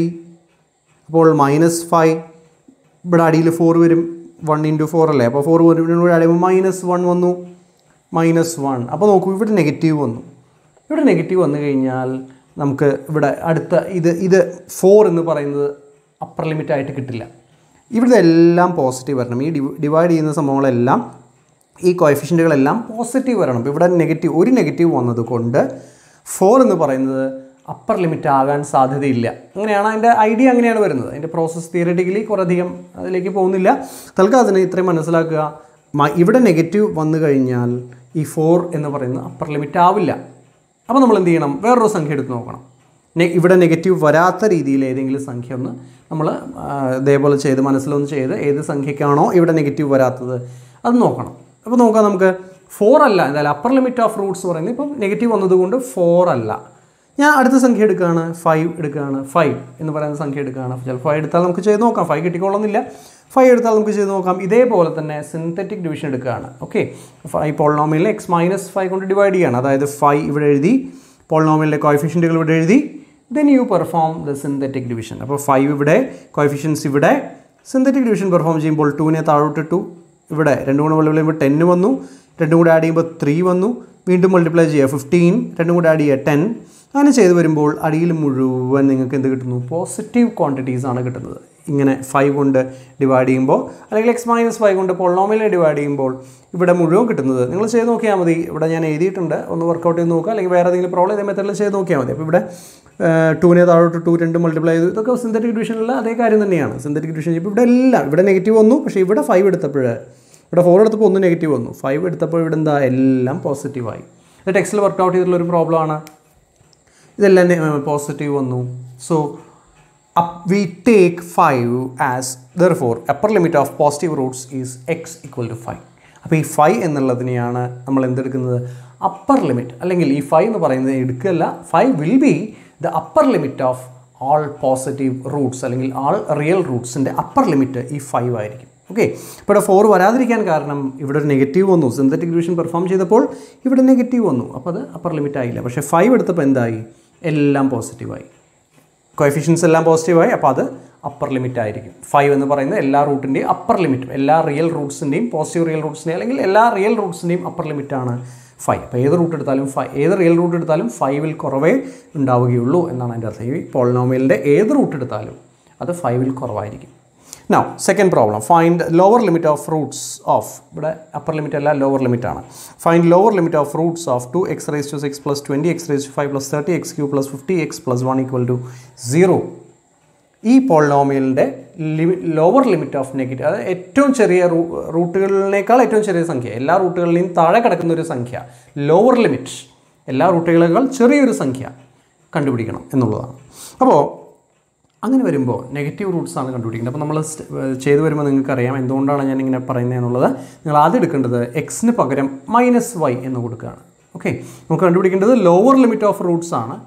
അപ്പോൾ മൈനസ് ഫൈവ് ഇവിടെ അടിയിൽ ഫോർ വരും വൺ ഇൻറ്റു ഫോർ അല്ലേ അപ്പോൾ ഫോർ വരും ഇവിടെ ആഡ് ചെയ്യുമ്പോൾ മൈനസ് വൺ വന്നു മൈനസ് വൺ അപ്പോൾ നോക്കൂ ഇവിടെ നെഗറ്റീവ് വന്നു ഇവിടെ നെഗറ്റീവ് വന്നു കഴിഞ്ഞാൽ നമുക്ക് ഇവിടെ അടുത്ത ഇത് ഇത് ഫോർ എന്ന് പറയുന്നത് അപ്പർ ലിമിറ്റ് ആയിട്ട് കിട്ടില്ല ഇവിടെ എല്ലാം പോസിറ്റീവ് വരണം ഈ ഡിവൈഡ് ചെയ്യുന്ന സംഭവങ്ങളെല്ലാം ഈ കോയഫിഷ്യൻറ്റുകളെല്ലാം പോസിറ്റീവ് വരണം ഇപ്പോൾ ഇവിടെ നെഗറ്റീവ് ഒരു നെഗറ്റീവ് വന്നത് കൊണ്ട് ഫോർ എന്ന് പറയുന്നത് അപ്പർ ലിമിറ്റ് ആകാൻ സാധ്യതയില്ല അങ്ങനെയാണ് അതിൻ്റെ ഐഡിയ അങ്ങനെയാണ് വരുന്നത് അതിൻ്റെ പ്രോസസ്സ് തിയററ്റിക്കലി കുറേയധികം അതിലേക്ക് പോകുന്നില്ല തൽക്കാലത്തിന് ഇത്രയും മനസ്സിലാക്കുക മ- ഇവിടെ നെഗറ്റീവ് വന്നു കഴിഞ്ഞാൽ ഈ ഫോർ എന്ന് പറയുന്നത് അപ്പർ ലിമിറ്റ് ആവില്ല അപ്പോൾ നമ്മൾ എന്ത് ചെയ്യണം വേറൊരു സംഖ്യ എടുത്ത് നോക്കണം നെ- ഇവിടെ നെഗറ്റീവ് വരാത്ത രീതിയിൽ ഏതെങ്കിലും സംഖ്യ ഒന്ന് നമ്മൾ ആ, ഇതേപോലെ ചെയ്ത് മനസ്സിലൊന്ന് ചെയ്ത് ഏത് സംഖ്യക്കാണോ ഇവിടെ നെഗറ്റീവ് വരാത്തത് അത് നോക്കണം അപ്പോൾ നോക്കാം നമുക്ക് ഫോർ അല്ല എന്തായാലും അപ്പർ ലിമിറ്റ് ഓഫ് റൂട്ട്സ് പറയുന്നത് ഇപ്പം നെഗറ്റീവ് വന്നതുകൊണ്ട് ഫോർ അല്ല ഞാൻ അടുത്ത സംഖ്യ എടുക്കുകയാണ് ഫൈവ് എടുക്കുകയാണ് ഫൈവ് എന്ന് പറയുന്ന സംഖ്യ എടുക്കുകയാണ് ചിലപ്പോൾ ഫൈവ് എടുത്താൽ നമുക്ക് ചെയ്ത് നോക്കാം ഫൈവ് കിട്ടിക്കൊള്ളുന്നില്ല ഫൈവ് എടുത്താൽ നമുക്ക് ചെയ്ത് നോക്കാം ഇതേപോലെ തന്നെ സിന്തറ്റിക് ഡിവിഷൻ എടുക്കുകയാണ് ഓക്കെ ഫൈവ് പോളിനോമിയലിനെ എക്സ് മൈനസ് ഫൈവ് കൊണ്ട് ഡിവൈഡ് ചെയ്യുകയാണ് അതായത് ഫൈവ് ഇവിടെ എഴുതി പോളിനോമിയലിലെ കോയഫിഷ്യൻറ്റുകൾ ഇവിടെ എഴുതി then you perform the synthetic division അപ്പോൾ ഫൈവ് ഇവിടെ കോയഫിഷ്യൻസ് ഇവിടെ സിന്തറ്റിക് ഡിവിഷൻ പെർഫോം ചെയ്യുമ്പോൾ ടൂവിനെ താഴോട്ടിട്ടു ഇവിടെ രണ്ടും കൂടെ മൾട്ടിപ്ലൈ ചെയ്യുമ്പോൾ ടെന്ന് വന്നു രണ്ടും കൂടെ ആഡ് ചെയ്യുമ്പോൾ ത്രീ വന്നു വീണ്ടും മൾട്ടിപ്ലൈ ചെയ്യുക ഫിഫ്റ്റീൻ രണ്ടും കൂടെ ആഡ് ചെയ്യുക ടെൻ അങ്ങനെ ചെയ്ത് വരുമ്പോൾ അടിയിൽ മുഴുവൻ നിങ്ങൾക്ക് എന്ത് കിട്ടുന്നു പോസിറ്റീവ് ക്വാണ്ടിറ്റീസ് ആണ് കിട്ടുന്നത് ഇങ്ങനെ ഫൈവ് കൊണ്ട് ഡിവൈഡ് ചെയ്യുമ്പോൾ അല്ലെങ്കിൽ എക്സ് മൈനസ് ഫൈവ് കൊണ്ട് പൊളോമിയലിനെ ഡിവൈഡ് ചെയ്യുമ്പോൾ ഇവിടെ മുഴുവൻ കിട്ടുന്നത് നിങ്ങൾ ചെയ്ത് നോക്കിയാൽ മതി ഇവിടെ ഞാൻ എഴുതിയിട്ടുണ്ട് ഒന്ന് വർക്കൗട്ട് ചെയ്ത് നോക്കുക അല്ലെങ്കിൽ വേറെ ഏതെങ്കിലും പ്രോബ്ലം ഇതേ മെത്തേഡിൽ ചെയ്ത് നോക്കിയാൽ മതി അപ്പോൾ ഇവിടെ ടൂവിനെ താഴോട്ട് ടു രണ്ട് മൾട്ടിപ്ലൈ ചെയ്തു ഇതൊക്കെ സിന്തറ്റിക് ഡിവിഷനിലുള്ള അതേ കാര്യം തന്നെയാണ് സിന്തറ്റിക് ഡിവിഷൻ ഇപ്പോൾ ഇവിടെ എല്ലാം ഇവിടെ നെഗറ്റീവ് വന്നു പക്ഷേ ഇവിടെ ഫൈവ് എടുത്തപ്പോൾ ഇവിടെ ഫോർ എടുത്തപ്പോൾ ഒന്ന് നെഗറ്റീവ് വന്നു ഫൈവ് എടുത്തപ്പോൾ ഇവിടെ എന്താ എല്ലാം പോസിറ്റീവായി ഇത് ടെക്സ്റ്റിൽ വർക്കൗട്ട് ചെയ്തിട്ടുള്ള ഒരു പ്രോബ്ലമാണ് ഇതെല്ലാം പോസിറ്റീവ് വന്നു so we take five as therefore upper limit of positive roots is X equal to five അപ്പോൾ ഈ ഫൈവ് എന്നുള്ളതിനെയാണ് നമ്മൾ എന്തെടുക്കുന്നത് അപ്പർ ലിമിറ്റ് അല്ലെങ്കിൽ ഈ ഫൈവ് എന്ന് പറയുന്നത് എടുക്കല്ല five will be the upper limit of all positive roots അല്ലെങ്കിൽ all real റൂട്ട്സിൻ്റെ അപ്പർ ലിമിറ്റ് ഈ ഫൈവ് ആയിരിക്കും ഓക്കെ ഇപ്പോൾ ഇവിടെ ഫോർ വരാതിരിക്കാൻ കാരണം ഇവിടെ ഒരു നെഗറ്റീവ് വന്നു സിന്തറ്റിക് ഡിവിഷൻ പെർഫോം ചെയ്തപ്പോൾ ഇവിടെ നെഗറ്റീവ് വന്നു അപ്പോൾ അത് അപ്പർ ലിമിറ്റ് ആയില്ല പക്ഷേ ഫൈവ് എടുത്തപ്പോൾ എന്തായി എല്ലാം പോസിറ്റീവായി കോഎഫിഷ്യൻസ് എല്ലാം പോസിറ്റീവായി അപ്പോൾ അത് അപ്പർ ലിമിറ്റ് ആയിരിക്കും ഫൈവ് എന്ന് പറയുന്നത് എല്ലാ റൂട്ടിൻ്റെയും അപ്പർ ലിമിറ്റും എല്ലാ റിയൽ റൂട്ട്സിൻ്റെയും പോസിറ്റീവ് റിയൽ റൂട്ട്സിൻ്റെയും അല്ലെങ്കിൽ എല്ലാ റിയൽ റൂട്ട്സിൻ്റെയും അപ്പർ ലിമിറ്റാണ് ഫൈവ് അപ്പോൾ ഏത് റൂട്ട് എടുത്താലും ഫൈവ് ഏത് റിയൽ റൂട്ട് എടുത്താലും ഫൈവിൽ കുറവേ ഉണ്ടാവുകയുള്ളൂ എന്നാണ് എൻ്റെ അർത്ഥം ഈ പോളിനോമിയലിൻ്റെ ഏത് റൂട്ട് എടുത്താലും അത് ഫൈവിൽ കുറവായിരിക്കും now second problem find lower limit of roots of ഇവിടെ അപ്പർ ലിമിറ്റ് അല്ല ലോവർ ലിമിറ്റ് ആണ് find lower limit of roots of two x raise to six plus twenty x raise to five plus thirty x cube plus fifty x plus one equal to zero ഈ പോളിനോമിയലിൻ്റെ ലിമി lower limit of negative അതായത് ഏറ്റവും ചെറിയ room റൂട്ടുകളിനേക്കാൾ ഏറ്റവും ചെറിയ സംഖ്യ എല്ലാ റൂട്ടുകളിലെയും താഴെ കിടക്കുന്ന ഒരു സംഖ്യ ലോവർ ലിമിറ്റ് എല്ലാ റൂട്ടുകളേക്കാൾ ചെറിയൊരു സംഖ്യ കണ്ടുപിടിക്കണം എന്നുള്ളതാണ് അപ്പോൾ അങ്ങനെ വരുമ്പോൾ നെഗറ്റീവ് റൂട്ട്സ് ആണ് കണ്ടുപിടിക്കുന്നത് അപ്പോൾ നമ്മൾ ചെയ്തു വരുമ്പോൾ നിങ്ങൾക്കറിയാം എന്തുകൊണ്ടാണ് ഞാൻ ഇങ്ങനെ പറയുന്നത് എന്നുള്ളത് നിങ്ങൾ ആദ്യം എടുക്കേണ്ടത് എക്സിന് പകരം മൈനസ് വൈ എന്ന് കൊടുക്കുകയാണ് ഓക്കെ നമുക്ക് കണ്ടുപിടിക്കേണ്ടത് ലോവർ ലിമിറ്റ് ഓഫ് റൂട്ട്സ് ആണ്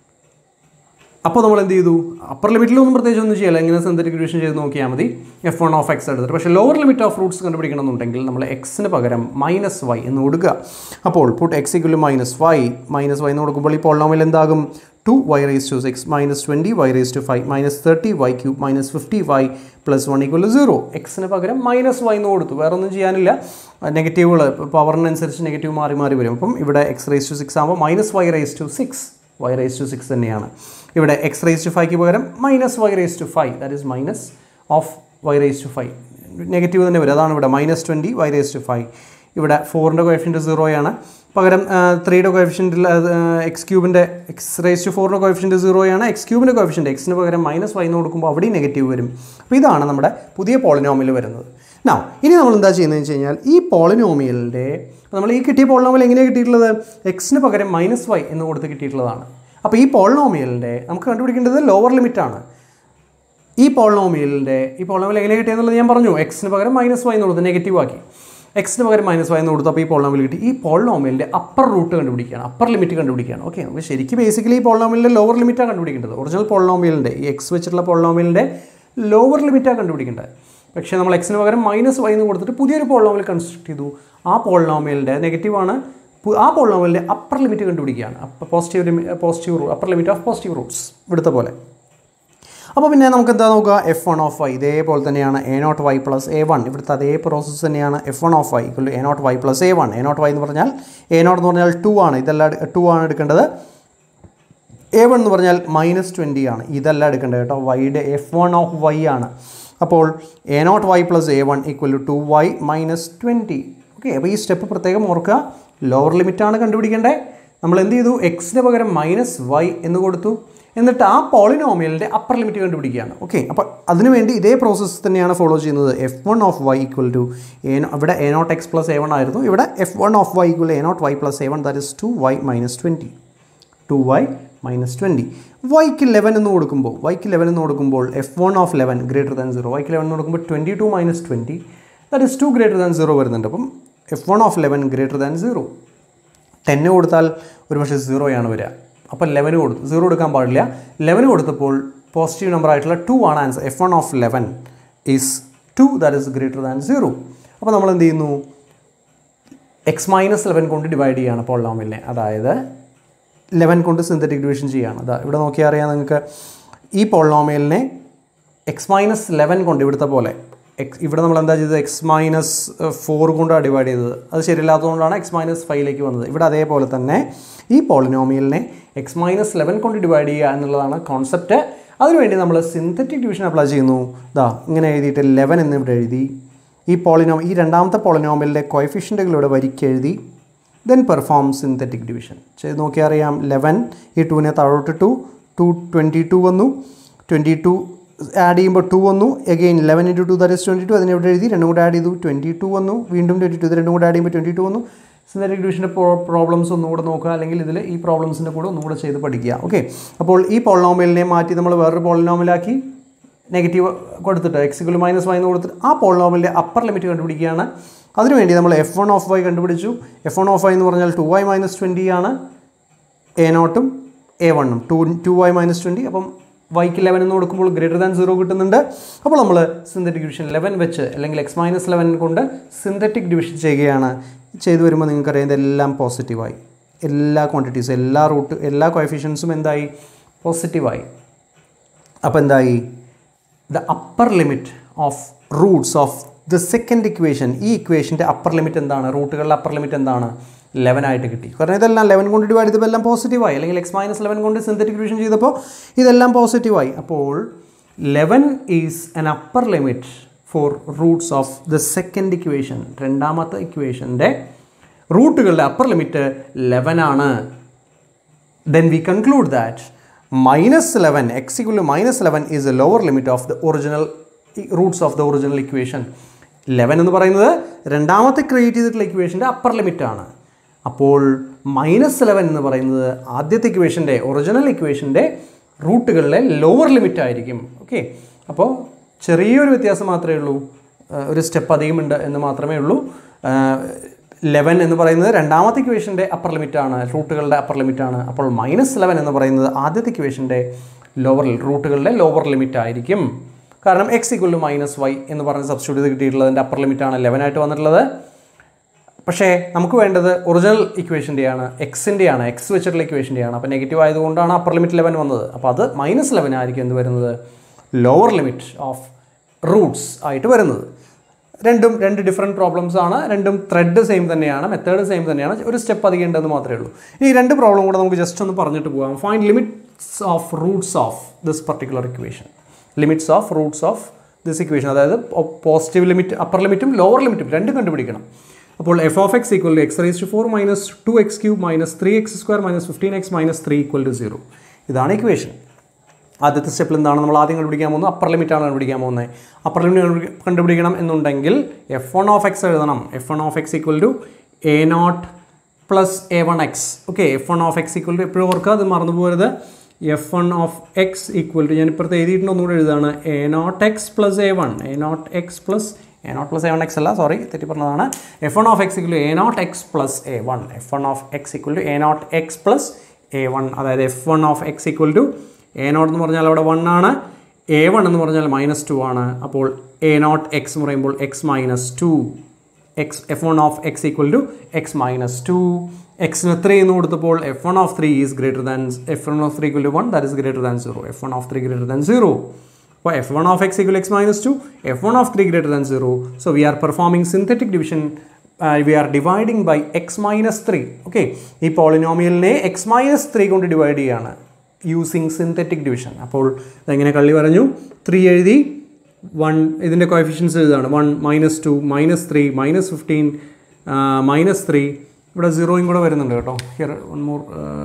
അപ്പോൾ നമ്മൾ എന്ത് ചെയ്തു അപ്പർ ലിമിറ്റിലൊന്നും പ്രത്യേകിച്ച് ഒന്നും ചെയ്യില്ല ഇങ്ങനെ സിന്തറ്റിക് ഡിവിഷൻ ചെയ്ത് നോക്കിയാൽ മതി എഫ് വൺ ഓഫ് എക്സ് എടുത്തിട്ട് പക്ഷേ ലോവർ ലിമിറ്റ് ഓഫ് റൂട്ട്സ് കണ്ടുപിടിക്കണമെന്നുണ്ടെങ്കിൽ നമ്മൾ എക്സിന് പകരം മൈനസ് വൈ എന്ന് കൊടുക്കുക അപ്പോൾ put x equal minus y minus Y എന്ന് കൊടുക്കുമ്പോൾ ഈ പോളിനോമിയൽ എന്താകും two y raise to six minus twenty y raise to five minus thirty y cube minus fifty y plus one equal zero എക്സിന് പകരം minus Y എന്ന് കൊടുത്തു വേറെ ഒന്നും ചെയ്യാനില്ല നെഗറ്റീവുകൾ പവറിനനുസരിച്ച് നെഗറ്റീവ് മാറി മാറി വരും അപ്പം ഇവിടെ എക്സ് റേസ് ടു സിക്സ് ആകുമ്പോൾ minus y raise to six y raise to six തന്നെയാണ് ഇവിടെ എക്സ് റേസ് ടു ഫൈവ്ക്ക് പകരം minus y raise to five that is minus of y raise to five negative തന്നെ വരും അതാണ് ഇവിടെ minus twenty y raise to five ഇവിടെ ഫോറിൻ്റെ കോയഫിഷ്യൻറ്റ് സീറോയാണ് പകരം ത്രീയുടെ കോയഫിഷ്യൻറ്റിൽ എക്സ് ക്യൂബിൻ്റെ എക്സ് റേസ് ടു ഫോറിൻ്റെ കോയഫിഷ്യൻറ്റ് സീറോയാണ് എക്സ് ക്യൂബിൻ്റെ കോയഫിഷ്യൻറ്റ് എക്സിന് പകരം മൈനസ് വൈ എന്ന് കൊടുക്കുമ്പോൾ അവിടെയും നെഗറ്റീവ് വരും അപ്പോൾ ഇതാണ് നമ്മുടെ പുതിയ പോളിനോമിയൽ വരുന്നത് നൗ ഇനി നമ്മൾ എന്താ ചെയ്യുന്നതെന്ന് വെച്ച് കഴിഞ്ഞാൽ ഈ പോളിനോമിയലിൻ്റെ നമ്മൾ ഈ കിട്ടിയ പോളിനോമിയൽ എങ്ങനെയാണ് കിട്ടിയിട്ടുള്ളത് എക്സിന് പകരം മൈനസ് വൈ എന്ന് കൊടുത്ത് കിട്ടിയിട്ടുള്ളതാണ് അപ്പോൾ ഈ പോളിനോമിയലിൻ്റെ നമുക്ക് കണ്ടുപിടിക്കേണ്ടത് ലോവർ ലിമിറ്റാണ് ഈ പോളിനോമിയലിൻ്റെ ഈ പോളിനോമിയൽ എങ്ങനെ കിട്ടിയെന്നുള്ളത് ഞാൻ പറഞ്ഞു എക്സിന് പകരം മൈനസ് വൈ എന്ന് കൊടുത്ത് നെഗറ്റീവ് ആക്കി എക്സിന് പകരം മൈനസ് വൈ എന്ന് കൊടുത്തു അപ്പോൾ ഈ പോളിനോമിയൽ കിട്ടി ഈ പോളിനോമിയലിൻ്റെ അപ്പർ റൂട്ട് കണ്ടുപിടിക്കുകയാണ് അപ്പർ ലിമിറ്റ് കണ്ടുപിടിക്കുകയാണ് ഓക്കെ നമുക്ക് ശരിക്കും ബേസിക്കലി ഈ പോളിനോമിയലിൻ്റെ ലോവർ ലിമിറ്റാണ് കണ്ടുപിടിക്കേണ്ടത് ഒറിജിനൽ പോളിനോമിയലിൻ്റെ ഈ എക്സ് വെച്ചിട്ടുള്ള പോളിനോമിയലിൻ്റെ ലോവർ ലിമിറ്റാണ് കണ്ടുപിടിക്കേണ്ടത് പക്ഷേ നമ്മൾ എക്സിന് പകരം മൈനസ് വൈ എന്ന് കൊടുത്തിട്ട് പുതിയൊരു പോളിനോമിയൽ കൺസ്ട്രക്ട് ചെയ്തു ആ പോളിനോമിയലിൻ്റെ നെഗറ്റീവാണ് ആ പോളിനോമിയലിൻ്റെ അപ്പർ ലിമിറ്റ് കണ്ടുപിടിക്കുകയാണ് അപ്പോൾ positive positive upper limit of positive roots ഇവിടുത്തെ പോലെ അപ്പോൾ പിന്നെ നമുക്ക് എന്താ നോക്കുക എഫ് വൺ ഓഫ് വൈ ഇതേപോലെ തന്നെയാണ് a naught Y plus A one ഇവിടുത്തെ അതേ പ്രോസസ്സ് തന്നെയാണ് f one of y equal a naught Y plus A one a naught Y എന്ന് പറഞ്ഞാൽ എ നോട്ട് എന്ന് പറഞ്ഞാൽ ടു ആണ് ഇതെല്ലാം ടു ആണ് എടുക്കേണ്ടത് എ വൺ എന്ന് പറഞ്ഞാൽ മൈനസ് ട്വൻറ്റി ആണ് ഇതല്ല എടുക്കേണ്ടത് കേട്ടോ വൈയുടെ എഫ് വൺ ഓഫ് വൈ ആണ് അപ്പോൾ a naught Y plus A one equal to two y minus twenty okay അപ്പോൾ ഈ സ്റ്റെപ്പ് പ്രത്യേകം ഓർക്കുക ലോവർ ലിമിറ്റാണ് കണ്ടുപിടിക്കേണ്ടത് നമ്മൾ എന്ത് ചെയ്തു എക്സിന് പകരം മൈനസ് വൈ എന്ന് കൊടുത്തു എന്നിട്ട് ആ പോളിനോമിയലിൻ്റെ അപ്പർ ലിമിറ്റ് കണ്ടുപിടിക്കുകയാണ് ഓക്കെ അപ്പോൾ അതിനുവേണ്ടി ഇതേ പ്രോസസ്സ് തന്നെയാണ് ഫോളോ ചെയ്യുന്നത് f one of y equal to a ഇവിടെ a naught X plus A one ആയിരുന്നു ഇവിടെ f one of y equal a naught Y plus A one that is two y minus twenty two y minus twenty വൈക്ക് eleven എന്ന് കൊടുക്കുമ്പോൾ വൈക്ക് eleven എന്ന് കൊടുക്കുമ്പോൾ f one of eleven greater than zero വൈക്ക് eleven എന്ന് കൊടുക്കുമ്പോൾ twenty two minus twenty that is two greater than zero വരുന്നുണ്ട് അപ്പം f one of eleven greater than zero ടെന്ന് കൊടുത്താൽ ഒരു പക്ഷേ സീറോയാണ് വരിക അപ്പോൾ ലെവന് കൊടുത്തു സീറോ എടുക്കാൻ പാടില്ല ലെവന് കൊടുത്തപ്പോൾ പോസിറ്റീവ് നമ്പർ ആയിട്ടുള്ള ടു ആണ് answer f one of eleven is two that is greater than zero അപ്പോൾ നമ്മൾ എന്ത് ചെയ്യുന്നു എക്സ് മൈനസ് ലെവൻ കൊണ്ട് ഡിവൈഡ് ചെയ്യുകയാണ് പോളിനോമിയലിനെ അതായത് ലെവൻ കൊണ്ട് സിന്തറ്റിക് ഡിവിഷൻ ചെയ്യുകയാണ് അതാ ഇവിടെ നോക്കിയാൽ അറിയാം നിങ്ങൾക്ക് ഈ പോളിനോമിയലിനെ എക്സ് മൈനസ് ലെവൻ കൊണ്ട് ഇവിടുത്തെ പോലെ എക്സ് ഇവിടെ നമ്മൾ എന്താ ചെയ്തത് എക്സ് മൈനസ് ഫോർ കൊണ്ടാണ് ഡിവൈഡ് ചെയ്തത് അത് ശരിയല്ലാത്തതുകൊണ്ടാണ് എക്സ് മൈനസ് ഫൈവിലേക്ക് വന്നത് ഇവിടെ അതേപോലെ തന്നെ ഈ പോളിനോമിയലിനെ എക്സ് മൈനസ് ലെവൻ കൊണ്ട് ഡിവൈഡ് ചെയ്യുക എന്നുള്ളതാണ് കോൺസെപ്റ്റ് അതിനുവേണ്ടി നമ്മൾ സിന്തറ്റിക് ഡിവിഷൻ അപ്ലൈ ചെയ്യുന്നു ഇതാ ഇങ്ങനെ എഴുതിയിട്ട് ലെവൻ എന്നിവിടെ എഴുതി ഈ പോളിനോം ഈ രണ്ടാമത്തെ പോളിനോമിലിൻ്റെ കോയഫിഷ്യൻറ്റുകൾ ഇവിടെ വരിക്ക് എഴുതി ദെൻ പെർഫോം സിന്തറ്റിക് ഡിവിഷൻ ചെയ്ത് നോക്കിയാൽ അറിയാം ലെവൻ ഈ ടൂവിനെ താഴോട്ട് ടു ടു ട്വൻറ്റി ടു വന്നു ട്വൻറ്റി ടു ആഡ് ചെയ്യുമ്പോൾ ടു വന്നു again eleven into two that is twenty two അതിനെ ഇവിടെ എഴുതി രണ്ടും കൂടെ ആഡ് ചെയ്തു ട്വൻറ്റി ടു വന്നു വീണ്ടും ട്വൻറ്റി ടു ഇത് രണ്ടും കൂടെ ആഡ് ചെയ്യുമ്പോൾ ട്വൻറ്റി ടു വന്നു സിന്തറ്റിക് ഡിവിഷൻ്റെ പ്രോബ്ലംസ് ഒന്നുകൂടെ നോക്കുക അല്ലെങ്കിൽ ഇതിൽ ഈ പ്രോബ്ലംസിൻ്റെ കൂടെ ഒന്നുകൂടെ ചെയ്ത് പഠിക്കുക ഓക്കെ അപ്പോൾ ഈ പോളിനോമിയലിനെ മാറ്റി നമ്മൾ വേറൊരു പോളിനോമിലാക്കി നെഗറ്റീവ് കൊടുത്തിട്ട് എക്സിക്കുൾ മൈനസ് വൈ എന്ന് കൊടുത്തിട്ട് ആ പോളിനോമിൻ്റെ അപ്പർ ലിമിറ്റ് കണ്ടുപിടിക്കുകയാണ് അതിനുവേണ്ടി നമ്മൾ എഫ് വൺ ഓഫ് വൈ കണ്ടുപിടിച്ചു എഫ് വൺ ഓഫ് വൈ എന്ന് പറഞ്ഞാൽ ടു വൈ മൈനസ് ട്വൻറ്റി ആണ് എ നോട്ടും എ വണ്ണും two two y minus twenty അപ്പം വൈക്ക് ലെവൻ എന്ന് കൊടുക്കുമ്പോൾ ഗ്രേറ്റർ ദാൻ സീറോ കിട്ടുന്നുണ്ട് അപ്പോൾ നമ്മൾ സിന്തറ്റിക് ഡിവിഷൻ ലെവൻ വെച്ച് അല്ലെങ്കിൽ എക്സ് മൈനസ് ലെവൻ കൊണ്ട് സിന്തറ്റിക് ഡിവിഷൻ ചെയ്യുകയാണ് ചെയ്തു വരുമ്പോൾ നിങ്ങൾക്കറിയാം ഇതെല്ലാം പോസിറ്റീവായി എല്ലാ ക്വാണ്ടിറ്റീസും എല്ലാ റൂട്ട് എല്ലാ കോയഫിഷ്യൻസും എന്തായി പോസിറ്റീവായി അപ്പോൾ എന്തായി the upper limit of roots of the second equation ഈ ഇക്വേഷൻ്റെ അപ്പർ ലിമിറ്റ് എന്താണ് റൂട്ടുകളുടെ അപ്പർ ലിമിറ്റ് എന്താണ് ലെവൻ ആയിട്ട് കിട്ടി കാരണം ഇതെല്ലാം ലെവൻ കൊണ്ട് ഡിവൈഡ് ചെയ്തപ്പോൾ എല്ലാം പോസിറ്റീവായി അല്ലെങ്കിൽ എക്സ് മൈനസ് ലെവൻ കൊണ്ട് സിന്തറ്റിക് ഡിവിഷൻ ചെയ്തപ്പോൾ ഇതെല്ലാം പോസിറ്റീവായി അപ്പോൾ eleven is an upper limit for roots of the second equation രണ്ടാമത്തെ ഇക്വേഷൻ്റെ റൂട്ടുകളുടെ അപ്പർ ലിമിറ്റ് ലെവൻ ആണ് then we conclude that minus 11 x equal to minus 11 is the lower limit of the original roots of the original equation 11 എന്ന് പറയുന്നത് രണ്ടാമത്തെ create ചെയ്തിട്ടുള്ള ഇക്വേഷൻ്റെ upper limit ആണ് അപ്പോൾ മൈനസ് ഇലവൻ എന്ന് പറയുന്നത് ആദ്യത്തെ ഇക്വേഷൻ്റെ ഒറിജിനൽ ഇക്വേഷൻ്റെ റൂട്ടുകളിലെ ലോവർ ലിമിറ്റ് ആയിരിക്കും ഓക്കെ അപ്പോൾ ചെറിയൊരു വ്യത്യാസം മാത്രമേ ഉള്ളൂ ഏഹ് ഒരു സ്റ്റെപ്പ് അധികമുണ്ട് എന്ന് മാത്രമേ ഉള്ളൂ ലെവൻ എന്ന് പറയുന്നത് രണ്ടാമത്തെ ഇക്വേഷൻ്റെ അപ്പർ ലിമിറ്റാണ് റൂട്ടുകളുടെ അപ്പർ ലിമിറ്റാണ് അപ്പോൾ മൈനസ് ലെവൻ എന്ന് പറയുന്നത് ആദ്യത്തെ ഇക്വേഷൻ്റെ ലോവർ റൂട്ടുകളുടെ ലോവർ ലിമിറ്റ് ആയിരിക്കും കാരണം x equal to minus Y എന്ന് പറഞ്ഞ് സബ്സ്റ്റിറ്റ്യൂട്ട് ചെയ്ത് കിട്ടിയിട്ടുള്ളതിൻ്റെ അപ്പർ ലിമിറ്റാണ് ലെവൻ ആയിട്ട് വന്നിട്ടുള്ളത് പക്ഷേ നമുക്ക് വേണ്ടത് ഒറിജിനൽ ഇക്വേഷൻ്റെയാണ് എക്സിൻ്റെയാണ് എക്സ് വെച്ചിട്ടുള്ള ഇക്വേഷൻ്റെയാണ് അപ്പോൾ നെഗറ്റീവ് ആയതുകൊണ്ടാണ് അപ്പർ ലിമിറ്റ് ലെവൻ വന്നത് അപ്പോൾ അത് മൈനസ് ലെവൻ ആയിരിക്കും എന്ത് വരുന്നത് ലോവർ ലിമിറ്റ് ഓഫ് റൂട്ട്സ് ആയിട്ട് വരുന്നത് രണ്ടും രണ്ട് ഡിഫറെൻറ്റ് പ്രോബ്ലംസ് ആണ് രണ്ടും ത്രെഡ് സെയിം തന്നെയാണ് മെത്തേഡ് സെയിം തന്നെയാണ് ഒരു സ്റ്റെപ്പ് അധികം ഉണ്ടെന്ന് മാത്രമേ ഉള്ളൂ ഇനി ഈ രണ്ട് പ്രോബ്ലം കൂടെ നമുക്ക് ജസ്റ്റ് ഒന്ന് പറഞ്ഞിട്ട് പോകാം find limits of roots of this particular equation limits of roots of this equation അതായത് പോസിറ്റീവ് ലിമിറ്റ് അപ്പർ ലിമിറ്റും ലോവർ ലിമിറ്റും രണ്ടും കണ്ടുപിടിക്കണം അപ്പോൾ f of X equal to x raise to four minus two x cube minus three x square minus fifteen x minus three equal to zero ഇതാണ് equation ആദ്യത്തെ സ്റ്റെപ്പിൽ എന്താണ് നമ്മൾ ആദ്യം കണ്ടുപിടിക്കാൻ പോകുന്നത് അപ്പർ ലിമിറ്റാണ് കണ്ടുപിടിക്കാൻ പോകുന്നത് അപ്പർ ലിമിറ്റ് കണ്ടുപിടിക്കണം എന്നുണ്ടെങ്കിൽ എഫ് വൺ ഓഫ് എക്സ് എഴുതണം f one of X equal to a naught plus A one x okay f one of X equal to എപ്പോഴും ഓർക്കുക അത് മറന്നു പോകരുത് f one of X equal to ഞാൻ ഇപ്പുറത്ത് എഴുതിയിട്ടുണ്ട് ഒന്നുകൂടെ എഴുതാണ് a naught X plus A one a naught X plus a naught plus A one x അല്ല സോറി തെറ്റി പറഞ്ഞതാണ് f one of X equal to a naught X plus A one F one of X equal to a naught X plus A one അതായത് f one of X equal to a naught എന്ന് പറഞ്ഞാൽ അവിടെ one ആണ് a one എന്ന് പറഞ്ഞാൽ minus two ആണ് അപ്പോൾ a naught x എന്ന് പറയുമ്പോൾ x minus two x f one of X equal to x minus two എക്സിന് ത്രീ എന്ന് കൊടുത്തപ്പോൾ f one of three is greater than f one of three equal to one that is greater than zero F one of three greater than zero അപ്പോൾ F one of X equal x minus two F one of three greater than zero so we are performing synthetic division V R dividing by x minus three okay ഈ പോളിനോമിയലിനെ x minus three കൊണ്ട് divide ചെയ്യുകയാണ് using synthetic division അപ്പോൾ ഇതെങ്ങനെ കള്ളി പറഞ്ഞു three എഴുതി one ഇതിൻ്റെ കോയഫിഷ്യൻസ് എഴുതാണ് one minus two minus three minus fifteen minus three ഇവിടെ സീറോയും കൂടെ വരുന്നുണ്ട് കേട്ടോ ഹിയർ വൺ മോർ